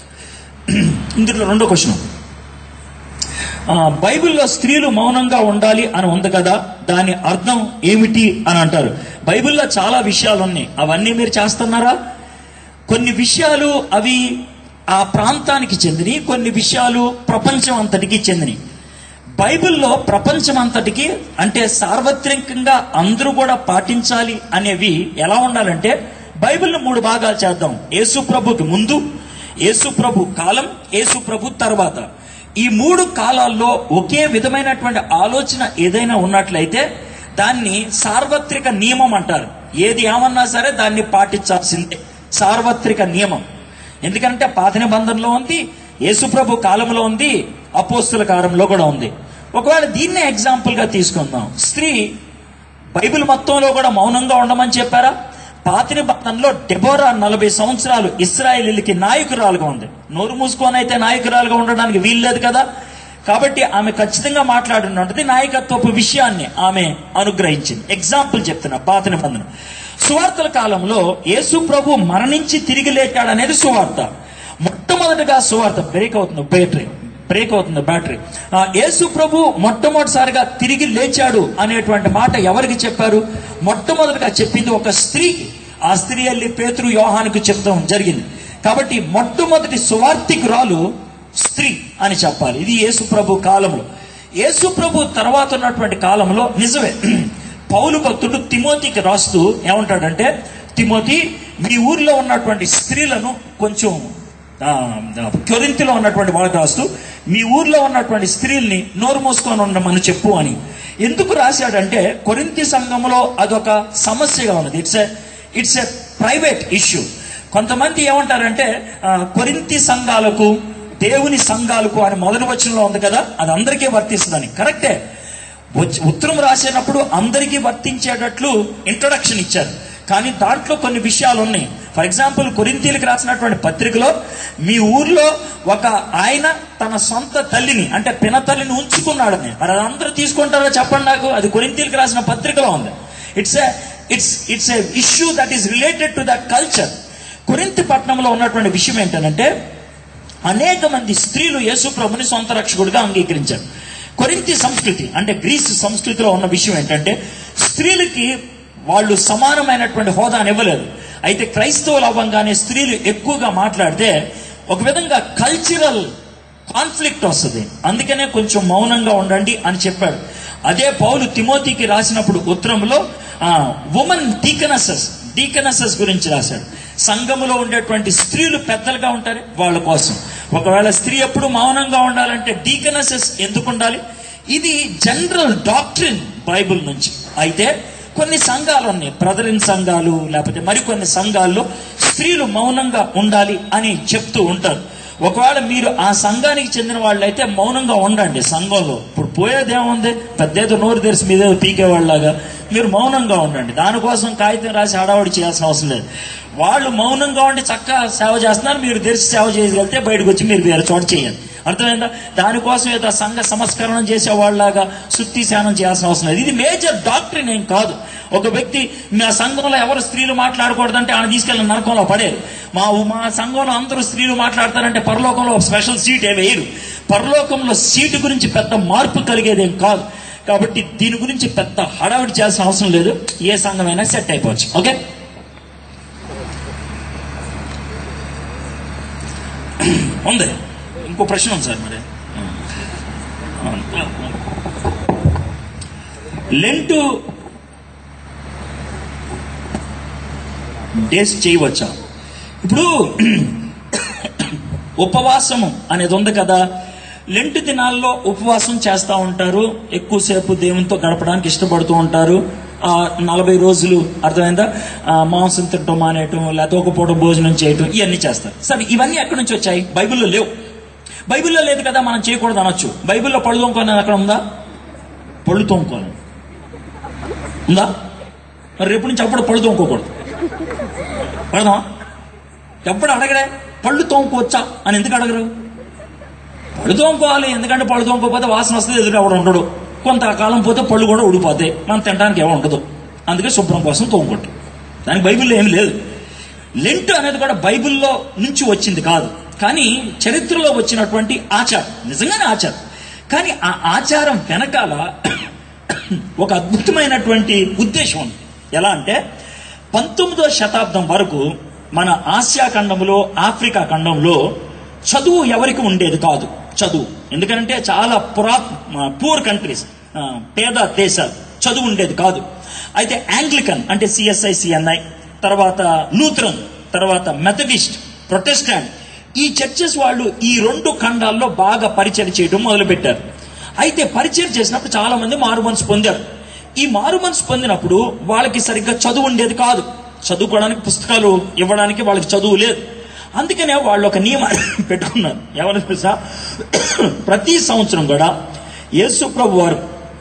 ఇందులో రెండో క్వశ్చన్ ఆ, బైబిల్లో స్త్రీలు మౌనంగా ఉండాలి అని ఉంది కదా దాని అర్థం ఏమిటి అని అంటారు బైబిల్లో చాలా విషయాలు ఉన్నాయి అవన్నీ మీరు చేస్తున్నారా కొన్ని విషయాలు అవి ఆ ప్రాంతానికి చెందినవి కొన్ని విషయాలు ప్రపంచం అంతటికి చెందినవి బైబిల్లో ప్రపంచం అంతటికి అంటే సార్వత్రికంగా అందరూ కూడా పాటించాలి అనేవి ఎలా ఉండాలంటే బైబిల్ని మూడు భాగాలు చేద్దాం యేసు ప్రభుకి ముందు యేసు ప్రభు కాలం యేసు ప్రభు తర్వాత ఈ మూడు కాలాల్లో ఒకే విధమైనటువంటి ఆలోచన ఏదైనా ఉన్నట్లయితే దాన్ని సార్వత్రిక నియమం అంటారు ఏది ఏమన్నా సరే దాన్ని పాటించాల్సిందే సార్వత్రిక నియమం ఎందుకంటే పాత నిబంధనలో ఉంది యేసుప్రభు కాలంలో ఉంది అపోస్తుల కాలంలో కూడా ఉంది ఒకవేళ దీన్నే ఎగ్జాంపుల్ గా తీసుకుందాం స్త్రీ బైబిల్ మొత్తంలో కూడా మౌనంగా ఉండమని చెప్పారా పాత నిబంధనలో డెబోరా నలభై సంవత్సరాలు ఇస్రాయేలీలకి నాయకురాలుగా ఉంది నోరు మూసుకొని అయితే నాయకురాలుగా ఉండడానికి వీల్లేదు కదా కాబట్టి ఆమె ఖచ్చితంగా మాట్లాడినటువంటిది నాయకత్వపు విషయాన్ని ఆమె అనుగ్రహించింది ఎగ్జాంపుల్ చెప్తున్నా పాత నిబంధన సువార్తల కాలంలో యేసు ప్రభు మరణించి తిరిగి లేచాడు అనేది సువార్త మొట్టమొదటిగా సువార్త బ్రేక్ అవుతుంది బ్యాటరీ బ్రేక్ అవుతుంది బ్యాటరీ ఆ, యేసు ప్రభు మొట్టమొదటిసారిగా తిరిగి లేచాడు అనేటువంటి మాట ఎవరికి చెప్పారు మొట్టమొదటిగా చెప్పింది ఒక స్త్రీకి ఆ స్త్రీ వెళ్ళి పేతురు యోహానికి చెప్తాం జరిగింది కాబట్టి మొట్టమొదటి సువార్థికురాలు స్త్రీ అని చెప్పాలి ఇది యేసు ప్రభు కాలంలో యేసు ప్రభు తర్వాత ఉన్నటువంటి కాలంలో నిజమే పౌలు భక్తుడు తిమోతికి రాస్తూ ఏమంటాడంటే తిమోతి మీ ఊర్లో ఉన్నటువంటి స్త్రీలను కొంచెం ఆ, కొరింతిలో ఉన్నటువంటి వాళ్ళకి రాస్తూ మీ ఊర్లో ఉన్నటువంటి స్త్రీల్ని నోరు మూసుకొని ఉండమని చెప్పు అని ఎందుకు రాశాడంటే కొరింతి సంఘంలో అదొక సమస్యగా ఉన్నది it's a it's a private issue కొంతమంది ఏమంటారంటే ఆ, కొరింతి సంఘాలకు దేవుని సంఘాలకు అని మొదటి వచనంలో ఉంది కదా అది అందరికీ వర్తిస్తుందని కరెక్టే వచ్చి- ఉత్తరం రాసేటప్పుడు అందరికీ వర్తించేటట్లు ఇంట్రొడక్షన్ ఇచ్చారు కానీ దాంట్లో కొన్ని విషయాలు ఉన్నాయి ఫర్ ఎగ్జాంపుల్ కొరింతీలకు రాసినటువంటి పత్రికలో మీ ఊర్లో ఒక ఆయన తన సొంత తల్లిని అంటే పిన తల్లిని ఉంచుకున్నాడని మరి అది అందరూ తీసుకుంటారో చెప్పండి నాకు అది కొరింతీలకు రాసిన పత్రికలో ఉంది it's a it's it's a issue that is related to the culture Corinth పట్టణంలో ఉన్నటువంటి విషయం ఏంటంటే అనేక మంది స్త్రీలు యేసు ప్రభుని సొంత రక్షకుడిగా అంగీకరించారు కొరింతి సంస్కృతి అంటే గ్రీస్ సంస్కృతిలో ఉన్న విషయం ఏంటంటే స్త్రీలకి వాళ్ళు సమానమైనటువంటి హోదాని ఇవ్వలేదు అయితే క్రైస్తవులు అవ్వంగానే స్త్రీలు ఎక్కువగా మాట్లాడితే ఒక విధంగా కల్చరల్ కాన్ఫ్లిక్ట్ వస్తుంది అందుకనే కొంచెం మౌనంగా ఉండండి అని చెప్పాడు అదే పౌలు తిమోతికి రాసినప్పుడు ఉత్తరంలో ఉమెన్ డీకనసెస్ డీకనసెస్ గురించి రాశాడు సంఘములో ఉండేటువంటి స్త్రీలు పెద్దలుగా ఉంటారు వాళ్ళ కోసం ఒకవేళ స్త్రీ ఎప్పుడు మౌనంగా ఉండాలంటే డీకనసెస్ ఎందుకు ఉండాలి ఇది జనరల్ డాక్ట్రిన్ బైబిల్ నుంచి అయితే కొన్ని సంఘాలు ఉన్నాయి బ్రదరిన్ సంఘాలు లేకపోతే మరికొన్ని సంఘాల్లో స్త్రీలు మౌనంగా ఉండాలి అని చెప్తూ ఉంటారు ఒకవేళ మీరు ఆ సంఘానికి చెందిన వాళ్ళైతే మౌనంగా ఉండండి సంఘంలో ఇప్పుడు పోయేదేముంది పెద్దేదో నోరు తెరిచి మీదేదో పీకేవాళ్ళలాగా మీరు మౌనంగా ఉండండి దానికోసం కాగితం రాసి హడావుడి చేయాల్సిన అవసరం లేదు వాళ్ళు మౌనంగా ఉండి చక్కగా సేవ చేస్తున్నారు మీరు తెరిచి సేవ చేయగలిగితే బయటకు వచ్చి మీరు వేరే చోట చేయండి అర్థమైందా దానికోసం ఏదో సంఘ సంస్కరణం చేసే వాళ్ళలాగా శుద్ధి శానం చేయాల్సిన అవసరం లేదు ఇది మేజర్ డాక్టరీన్ ఏం కాదు ఒక వ్యక్తి మా సంఘంలో ఎవరు స్త్రీలు మాట్లాడకూడదంటే ఆయన తీసుకెళ్ళిన నరకంలో పడేరు మా మా సంఘంలో అందరూ స్త్రీలు మాట్లాడతారంటే పరలోకంలో ఒక స్పెషల్ సీట్ ఏ వేయరు పరలోకంలో సీటు గురించి పెద్ద మార్పు కలిగేదేం కాదు కాబట్టి దీని గురించి పెద్ద హడావిడి చేయాల్సిన అవసరం లేదు ఏ సంఘమైనా సెట్ అయిపోవచ్చు ఓకే ఉంది ఇంకో ప్రశ్న ఉంది సార్ మరి లెంటు డేస్ చేయవచ్చా ఇప్పుడు ఉపవాసము అనేది ఉంది కదా లెంటు దినాల్లో ఉపవాసం చేస్తూ ఉంటారు ఎక్కువసేపు దేవునితో గడపడానికి ఇష్టపడుతూ ఉంటారు ఆ నలభై రోజులు అర్థమైందా ఆ, మాంసం తింటం మానేయటం లేకపోతే ఒక పూట భోజనం చేయటం ఇవన్నీ చేస్తారు సరే ఇవన్నీ ఎక్కడి నుంచి వచ్చాయి బైబిల్లో లేవు బైబిల్లో లేదు కదా మనం చేయకూడదు అనొచ్చు బైబిల్లో పళ్ళు తోముకోని అక్కడ ఉందా పళ్ళు తోముకోని ఉందా మరి రేపు నుంచి అప్పుడు పళ్ళు తోముకోకూడదు పడదామా ఎప్పుడు అడగడే పళ్ళు తోముకోవచ్చా అని ఎందుకు అడగరు పళ్ళు తోముకోవాలి ఎందుకంటే పళ్ళు తోముకోకపోతే వాసన వస్తుంది ఎదురు ఎవడు ఉండడు కొంతకాలం పోతే పళ్ళు కూడా ఊడిపోతాయి మనం తినడానికి ఏమో ఉండదు అందుకే శుభ్రం కోసం తోముకుంటాం దానికి బైబిల్లో ఏమి లేదు లెంట్ అనేది కూడా బైబిల్లో నుంచి వచ్చింది కాదు కానీ చరిత్రలో వచ్చినటువంటి ఆచారం నిజంగానే ఆచారం కానీ ఆ ఆచారం వెనకాల ఒక అద్భుతమైనటువంటి ఉద్దేశం ఉంది ఎలా అంటే పంతొమ్మిదో శతాబ్దం వరకు మన ఆసియా ఖండంలో ఆఫ్రికా ఖండంలో చదువు ఎవరికి ఉండేది కాదు చదువు ఎందుకంటే చాలా పురా పూర్ కంట్రీస్ పేద దేశాలు చదువు ఉండేది కాదు అయితే యాంగ్లికన్ అంటే సిఎస్ఐ సిఎన్ఐ తర్వాత లూథరన్ తర్వాత మెథడిస్ట్ ప్రొటెస్టాంట్ ఈ చర్చెస్ వాళ్ళు ఈ రెండు ఖండాల్లో బాగా పరిచయం చేయడం మొదలుపెట్టారు అయితే పరిచయం చేసినప్పుడు చాలా మంది మారు మనసు పొందారు ఈ మారు మనసు పొందినప్పుడు వాళ్ళకి సరిగ్గా చదువు ఉండేది కాదు చదువుకోవడానికి పుస్తకాలు ఇవ్వడానికి వాళ్ళకి చదువు లేదు అందుకనే వాళ్ళు ఒక నియమాన్ని పెట్టుకున్నారు ఎవరు తెలుసా ప్రతి సంవత్సరం కూడా యేసు ప్రభు వారు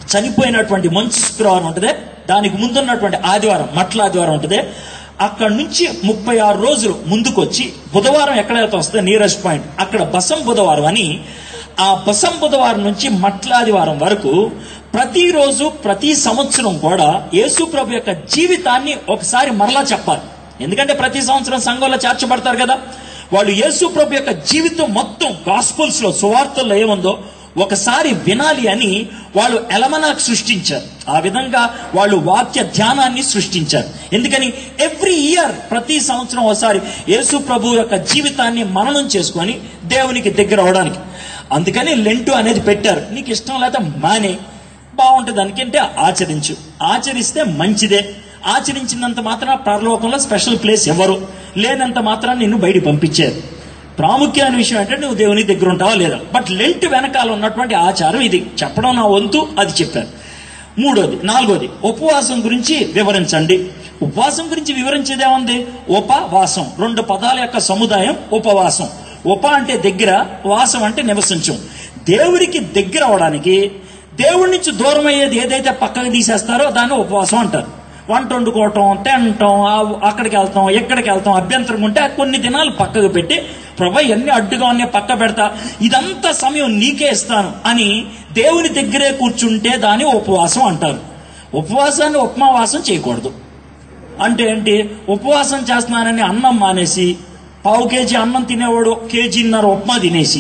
చనిపోయినటువంటి మంచు శుక్రవారం ఉంటుంది దానికి ముందున్నటువంటి ఆదివారం మట్ల ఆదివారం ఉంటుంది అక్కడ నుంచి ముప్పై ఆరు రోజులు ముందుకొచ్చి బుధవారం ఎక్కడైతే వస్తే నీరజ్ పాయింట్ అక్కడ బసం బుధవారం అని ఆ బసం బుధవారం నుంచి మట్లాదివారం వరకు ప్రతిరోజు ప్రతి సంవత్సరం కూడా యేసు ప్రభు యొక్క జీవితాన్ని ఒకసారి మరలా చెప్పాలి ఎందుకంటే ప్రతి సంవత్సరం సంఘంలో చేర్చబడతారు కదా వాళ్ళు యేసు ప్రభు యొక్క జీవితం మొత్తం గాస్పుల్స్ లో సువార్తల్లో ఏముందో ఒకసారి వినాలి అని వాళ్ళు ఎలమనాక్ సృష్టించారు ఆ విధంగా వాళ్ళు వాక్య ధ్యానాన్ని సృష్టించారు ఎందుకని ఎవ్రీ ఇయర్ ప్రతి సంవత్సరం ఒకసారి యేసు ప్రభు యొక్క జీవితాన్ని మననం చేసుకొని దేవునికి దగ్గర అవడానికి అందుకని లెంటు అనేది పెట్టారు నీకు ఇష్టం లేకపోతే మానే బాగుంటుంది దానికంటే ఆచరించు ఆచరిస్తే మంచిదే ఆచరించినంత మాత్రం పరలోకంలో స్పెషల్ ప్లేస్ ఎవరు లేనంత మాత్రం నిన్ను బయట పంపించారు ప్రాముఖ్యమైన విషయం ఏంటంటే నువ్వు దేవుని దగ్గర ఉంటావా లేదా బట్ లెంట్ వెనకాల ఉన్నటువంటి ఆచారం ఇది చెప్పడం నా వంతు అది చెప్పారు మూడోది నాలుగోది ఉపవాసం గురించి వివరించండి ఉపవాసం గురించి వివరించేదేముంది ఉపవాసం రెండు పదాల యొక్క సముదాయం ఉపవాసం ఉప అంటే దగ్గర వాసం అంటే నివసించం దేవుడికి దగ్గర అవడానికి దేవుడి నుంచి దూరం అయ్యేది ఏదైతే పక్కకు తీసేస్తారో దాన్ని ఉపవాసం అంటారు వంట వండుకోవటం తినటం ఆ- అక్కడికి వెళ్తాం ఎక్కడికి వెళ్తాం అభ్యంతరం ఉంటే ఆ కొన్ని దినాలు పక్కకు పెట్టి ప్రభా ఎన్ని అడ్డుగా ఉన్నాయి పక్క పెడతా ఇదంతా సమయం నీకే ఇస్తాను అని దేవుని దగ్గరే కూర్చుంటే దాన్ని ఉపవాసం అంటారు ఉపవాసాన్ని ఉపమావాసం చేయకూడదు అంటే ఏంటి ఉపవాసం చేస్తున్నానని అన్నం మానేసి పావు కేజీ అన్నం తినేవాడు కేజీన్నర ఉప్మా తినేసి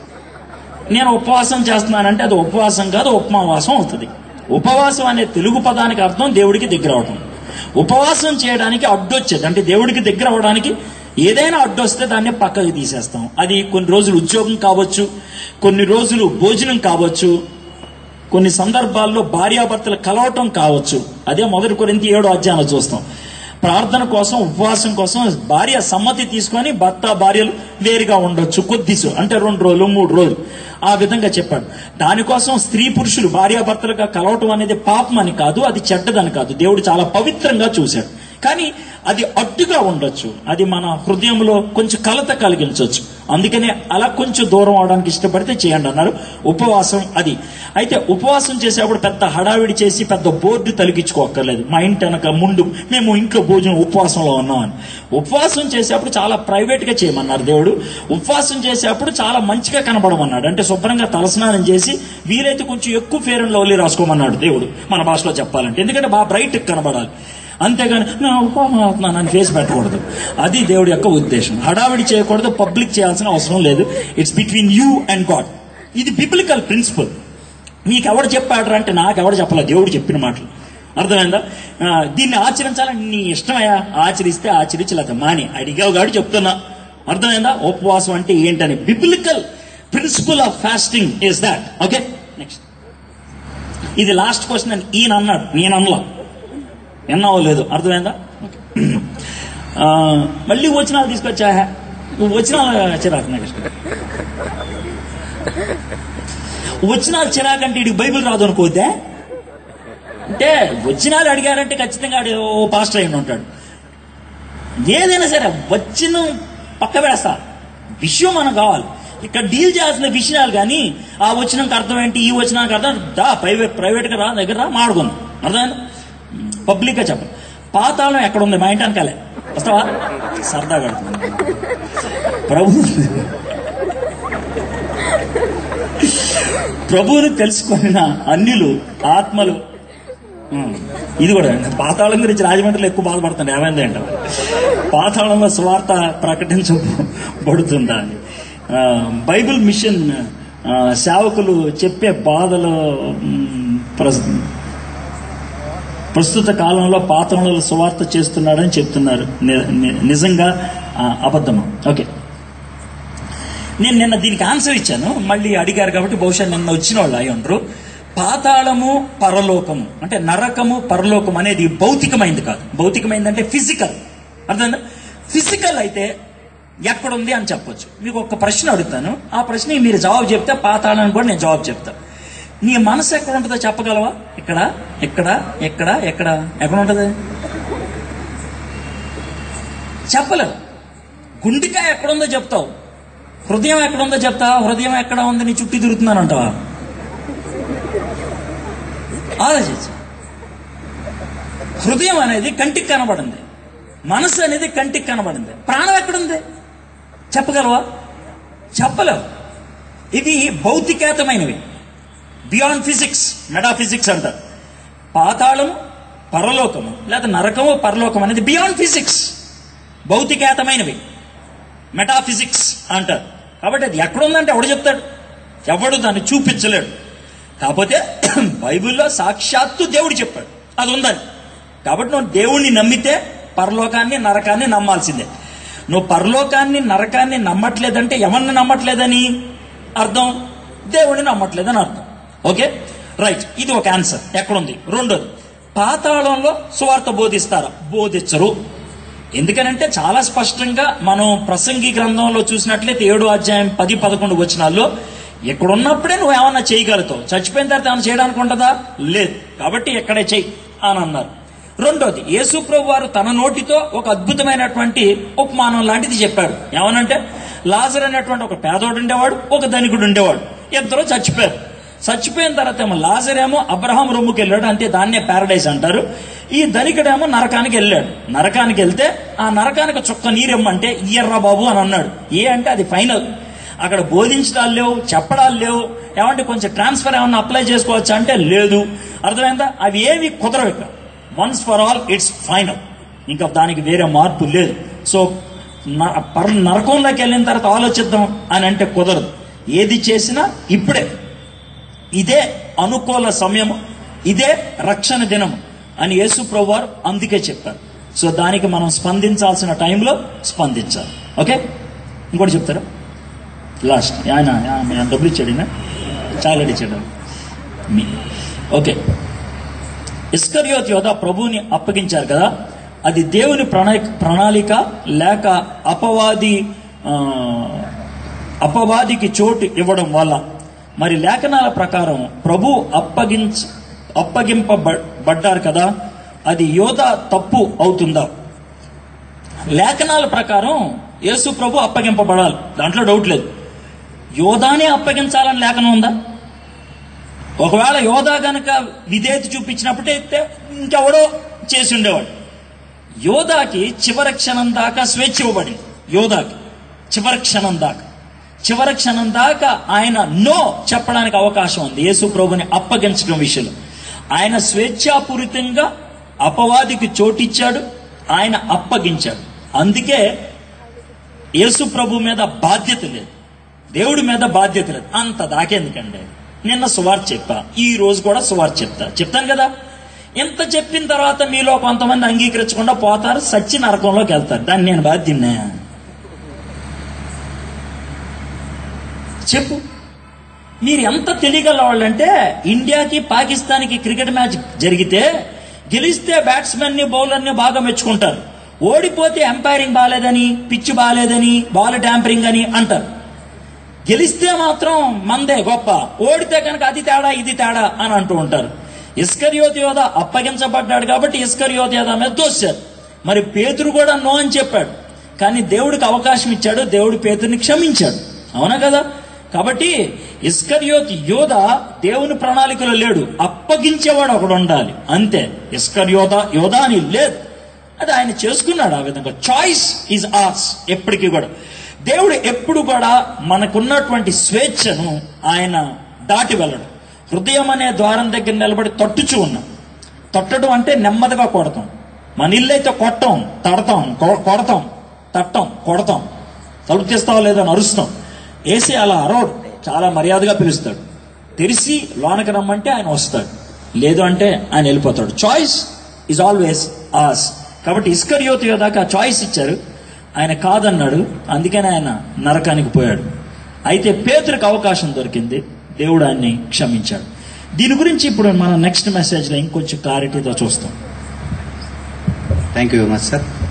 నేను ఉపవాసం చేస్తున్నానంటే అది ఉపవాసం కాదు ఉపమావాసం అవుతుంది ఉపవాసం అనే తెలుగు పదానికి అర్థం దేవుడికి దగ్గర అవడం ఉపవాసం చేయడానికి అడ్డొచ్చేది అంటే దేవుడికి దగ్గర అవడానికి ఏదైనా అడ్డొస్తే దాన్ని పక్కకి తీసేస్తాం అది కొన్ని రోజులు ఉద్యోగం కావచ్చు కొన్ని రోజులు భోజనం కావచ్చు కొన్ని సందర్భాల్లో భార్యాభర్తలు కలవటం కావచ్చు అదే మొదటి కొరింత ఏడో అధ్యాయంలో చూస్తాం ప్రార్థన కోసం ఉపవాసం కోసం భార్య సమ్మతి తీసుకొని భర్త భార్యలు వేరుగా ఉండొచ్చు కొద్దిసు అంటే రెండు రోజులు మూడు రోజులు ఆ విధంగా చెప్పాడు దానికోసం స్త్రీ పురుషులు భార్యాభర్తలుగా కలవటం అనేది పాపం అని కాదు అది చెడ్డదని కాదు దేవుడు చాలా పవిత్రంగా చూశాడు కానీ అది అడ్డుగా ఉండొచ్చు అది మన హృదయంలో కొంచెం కలత కలిగించవచ్చు అందుకనే అలా కొంచెం దూరం అవడానికి ఇష్టపడితే చేయండి అన్నారు ఉపవాసం అది అయితే ఉపవాసం చేసేప్పుడు పెద్ద హడావిడి చేసి పెద్ద బోర్డు తలిగించుకోక్కర్లేదు మా ఇంటి వెనక ముందు మేము ఇంట్లో భోజనం ఉపవాసంలో ఉన్నామని ఉపవాసం చేసేప్పుడు చాలా ప్రైవేట్ గా చేయమన్నారు దేవుడు ఉపవాసం చేసేప్పుడు చాలా మంచిగా కనబడమన్నాడు అంటే శుభ్రంగా తలస్నానం చేసి వీలైతే కొంచెం ఎక్కువ ఫేర్ అండ్ లవ్లీ రాసుకోమన్నాడు దేవుడు మన భాషలో చెప్పాలంటే ఎందుకంటే బాగా బ్రైట్ కనబడాలి అంతేగాని నా ఉపవాసం అవుతున్నాను అని ఫేస్ పెట్టకూడదు అది దేవుడి యొక్క ఉద్దేశం హడావిడి చేయకూడదు పబ్లిక్ చేయాల్సిన అవసరం లేదు it's between you and God ఇది బిబ్లికల్ ప్రిన్సిపల్ నీకు ఎవడు చెప్పాడు అంటే నాకు ఎవడు చెప్పలేదు దేవుడు చెప్పిన మాటలు అర్థమైందా ఆ, దీన్ని ఆచరించాలని నీ ఇష్టమయ్యా ఆచరిస్తే ఆచరించలేదు మాని అడిగావు గాడు చెప్తున్నా అర్థమైందా ఉపవాసం అంటే ఏంటని biblical principle of fasting is that okay next ఇది లాస్ట్ క్వశ్చన్ అని ఈయన అన్నాడు నేను అనలా విన్నావో లేదు అర్థమైందా ఆ, మళ్ళీ వచ్చినాలు తీసుకొచ్చా నువ్వు వచ్చినాలు చిరాకు నాకు ఇష్టం వచ్చినాలు చిరాకంటే ఇడికి బైబిల్ రాదు అనుకోద్దే అంటే వచ్చినాలు అడిగారంటే ఖచ్చితంగా ఆడు ఓ పాస్టర్ అయిన ఉంటాడు ఏదైనా సరే వచ్చిన పక్క వేస్తా విషయం మనకు కావాలి ఇక్కడ డీల్ చేయాల్సిన విషయాలు కానీ ఆ వచ్చినాక అర్థం ఏంటి ఈ వచ్చినాక అర్థం దా ప్రైవేట్ ప్రైవేట్గా రా దగ్గర రా మాడుకుందాం అర్థమైందా పబ్లిక్గా చెప్పండి పాతాళం ఎక్కడ ఉంది మా ఇంటి వెనకాలే వస్తావా సరదాగా అడుగుతున్నా. ప్రభు ప్రభువుని తెలుసుకున్న అన్యులు ఆత్మలు ఉం. ఇది కూడా పాతాళం గురించి రాజమండ్రిలో ఎక్కువ బాధపడుతుంది ఏమైంది అంటే పాతాళంలో స్వార్థ ప్రకటించబడుతుందా అని ఆ, బైబిల్ మిషన్ ఆ, సేవకులు చెప్పే బాధలు ఉం, ప్రస్- ప్రస్తుత కాలంలో పాత్రలలో సువార్త చేస్తున్నాడని చెప్తున్నారు ని- ని- నిజంగా ఆ, అబద్ధమా ఓకే నేను నిన్న దీనికి ఆన్సర్ ఇచ్చాను మళ్ళీ అడిగారు కాబట్టి బహుశా నిన్న వచ్చిన వాళ్ళు అయి ఉండరు పాతాళము పరలోకము అంటే నరకము పరలోకం అనేది భౌతికమైంది కాదు భౌతికమైంది అంటే ఫిజికల్ అర్థమైందా ఫిజికల్ అయితే ఎక్కడుంది అని చెప్పొచ్చు మీకు ఒక ప్రశ్న అడుగుతాను ఆ ప్రశ్నకి మీరు జవాబు చెప్తే పాతాళానికి కూడా నేను జవాబు చెప్తా నీ మనసు ఎక్కడ ఉంటుందో చెప్పగలవా ఇక్కడ ఎక్కడ ఎక్కడ ఎక్కడ ఎక్కడ ఉంటుంది చెప్పలేవు గుండెకాయ ఎక్కడుందో చెప్తావు హృదయం ఎక్కడుందో చెప్తా హృదయం ఎక్కడ ఉంది నీ చుట్టూ తిరుగుతున్నాను అంటావా ఆలోచించు హృదయం అనేది కంటికి కనబడింది మనసు అనేది కంటికి కనబడింది ప్రాణం ఎక్కడుంది చెప్పగలవా చెప్పలేవు ఇవి భౌతికేతమైనవి బియాండ్ ఫిజిక్స్ మెటాఫిజిక్స్ అంటారు పాతాళము పరలోకము లేదా నరకము పరలోకం అనేది బియాండ్ ఫిజిక్స్ భౌతికేతమైనవి మెటాఫిజిక్స్ అంటారు కాబట్టి అది ఎక్కడుందంటే ఎవడు చెప్తాడు ఎవడు దాన్ని చూపించలేడు కాకపోతే బైబిల్లో సాక్షాత్తు దేవుడు చెప్పాడు అది ఉందని కాబట్టి నువ్వు దేవుణ్ణి నమ్మితే పరలోకాన్ని నరకాన్ని నమ్మాల్సిందే నువ్వు పరలోకాన్ని నరకాన్ని నమ్మట్లేదంటే ఎవరిని నమ్మట్లేదని అర్థం దేవుడిని నమ్మట్లేదని అర్థం ఓకే రైట్ ఇది ఒక ఆన్సర్ ఎక్కడుంది రెండోది పాతాళంలో సువార్త బోధిస్తారా బోధించరు ఎందుకనంటే చాలా స్పష్టంగా మనం ప్రసంగి గ్రంథంలో చూసినట్లయితే ఏడు అధ్యాయం పది పదకొండు వచనాల్లో ఇక్కడ ఉన్నప్పుడే నువ్వు ఏమన్నా చేయగలుగుతావు చచ్చిపోయిన తర్వాత ఏమైనా చేయడానికి ఉంటుందా లేదు కాబట్టి ఇక్కడే చెయ్యి అని అన్నారు రెండోది యేసు ప్రభు వారు తన నోటితో ఒక అద్భుతమైనటువంటి ఉపమానం లాంటిది చెప్పాడు ఏమనంటే లాజర్ అనేటువంటి ఒక పేదోడు ఉండేవాడు ఒక ధనికుడు ఉండేవాడు ఇద్దరు చచ్చిపోయారు చచ్చిపోయిన తర్వాత ఏమో లాజరేమో అబ్రహాం రొమ్ముకి వెళ్ళాడు అంటే దాన్నే ప్యారడైజ్ అంటారు ఈ ధనికుడేమో నరకానికి వెళ్ళాడు నరకానికి వెళ్తే ఆ నరకానికి చుక్క నీరెమ్మంటే ఇయ్యర్రా బాబు అని అన్నాడు ఏ అంటే అది ఫైనల్ అక్కడ బోధించడాలు లేవు చెప్పడాలు లేవు ఏమంటే కొంచెం ట్రాన్స్ఫర్ ఏమన్నా అప్లై చేసుకోవచ్చా అంటే లేదు అర్థమైందా అవి ఏవి కుదరవు ఇక్కడ once for all it's final ఇంకా దానికి వేరే మార్పు లేదు సో న- పర్ నరకంలోకి వెళ్ళిన తర్వాత ఆలోచిద్దాం అని అంటే కుదరదు ఏది చేసినా ఇప్పుడే ఇదే అనుకూల సమయము ఇదే రక్షణ దినము అని యేసు ప్రభు వారు అందుకే చెప్పారు సో దానికి మనం స్పందించాల్సిన టైంలో స్పందించాలి ఓకే ఇంకోటి చెప్తారా లాస్ట్ ఆయన ఆయన డబ్బులు ఇచ్చాడు ఈయన? చాలా ఇచ్చాడు మీ ఓకే ఇస్కరియోత్ యోధ ప్రభువుని అప్పగించారు కదా అది దేవుని ప్రణా ప్రణాళిక లేక అపవాది ఆ, అపవాదికి చోటు ఇవ్వడం వల్ల మరి లేఖనాల ప్రకారం ప్రభు అప్పగించ అప్పగింపబడ్డారు కదా అది యోధ తప్పు అవుతుందా లేఖనాల ప్రకారం యేసు ప్రభు అప్పగింపబడాలి దాంట్లో డౌట్ లేదు యోధానే అప్పగించాలని లేఖనం ఉందా ఒకవేళ యోధా గనక విధేయత చూపించినప్పుడైతే ఇంకెవడో చేసి ఉండేవాడు యోధాకి చివరి క్షణం దాకా స్వేచ్ఛ ఇవ్వబడింది యోధాకి చివరి క్షణం దాకా చివరి క్షణం దాకా ఆయన నో చెప్పడానికి అవకాశం ఉంది యేసు ప్రభుని అప్పగించడం విషయంలో ఆయన స్వేచ్ఛాపూరితంగా అపవాదికి చోటిచ్చాడు ఆయన అప్పగించాడు అందుకే యేసు ప్రభు మీద బాధ్యత లేదు దేవుడి మీద బాధ్యత లేదు అంత దాకెందుకండి నిన్న సువార్త చెప్పా ఈ రోజు కూడా సువార్త చెప్తా చెప్తాను కదా ఎంత చెప్పిన తర్వాత మీలో కొంతమంది అంగీకరించకుండా పోతారు సచ్చి నరకంలోకి వెళ్తారు దాన్ని నేను బాధ్యున్నా చెప్పు మీరు ఎంత తెలియగల వాళ్ళంటే ఇండియాకి పాకిస్తాన్కి క్రికెట్ మ్యాచ్ జరిగితే గెలిస్తే బ్యాట్స్మెన్ ని బౌలర్ ని బాగా మెచ్చుకుంటారు ఓడిపోతే ఎంపైరింగ్ బాగాలేదని పిచ్ బాగాలేదని బాల్ ట్యాంపరింగ్ అని అంటారు గెలిస్తే మాత్రం మందే గొప్ప ఓడితే కనుక అది తేడా ఇది తేడా అని అంటూ ఉంటారు ఇస్కరియోత్ యోధ అప్పగించబడ్డాడు కాబట్టి ఇస్కరియోత్ యోధ మీద దోశారు మరి పేతురు కూడా నో అని చెప్పాడు కానీ దేవుడికి అవకాశం ఇచ్చాడు దేవుడు పేతుడిని క్షమించాడు అవునా కదా కాబట్టి ఇస్కరియోత్ యోధ దేవుని ప్రణాళికలో లేడు అప్పగించేవాడు ఒకడు ఉండాలి అంతే ఇస్కర్యోధ యోధ అని లేదు అది ఆయన చేసుకున్నాడు ఆ విధంగా చాయిస్ ఈజ్ ఆర్స్ ఎప్పటికీ కూడా దేవుడు ఎప్పుడు కూడా మనకున్నటువంటి స్వేచ్ఛను ఆయన దాటి వెళ్ళడు హృదయం అనే ద్వారం దగ్గర నిలబడి తట్టుచు ఉన్నాం తట్టడం అంటే నెమ్మదిగా కొడతాం మన ఇల్లు అయితే కొట్టం తడతాం కొ- కొడతాం తట్టం కొడతాం తలుపు తీస్తావా లేదని అరుస్తాం వేసి అలా అరవడు చాలా మర్యాదగా పిలుస్తాడు తెరిసి లోనకి రమ్మంటే ఆయన వస్తాడు లేదు అంటే ఆయన వెళ్ళిపోతాడు చాయిస్ ఈజ్ ఆల్వేస్ ఆస్ కాబట్టి ఇస్కరియోతు దాకా చాయిస్ ఇచ్చారు ఆయన కాదన్నాడు అందుకని ఆయన నరకానికి పోయాడు అయితే పేతురికి అవకాశం దొరికింది దేవుడు ఆయన్ని క్షమించాడు దీని గురించి ఇప్పుడు మన నెక్స్ట్ మెసేజ్లో ఇంకొంచెం క్లారిటీతో చూస్తాం thank you very much sir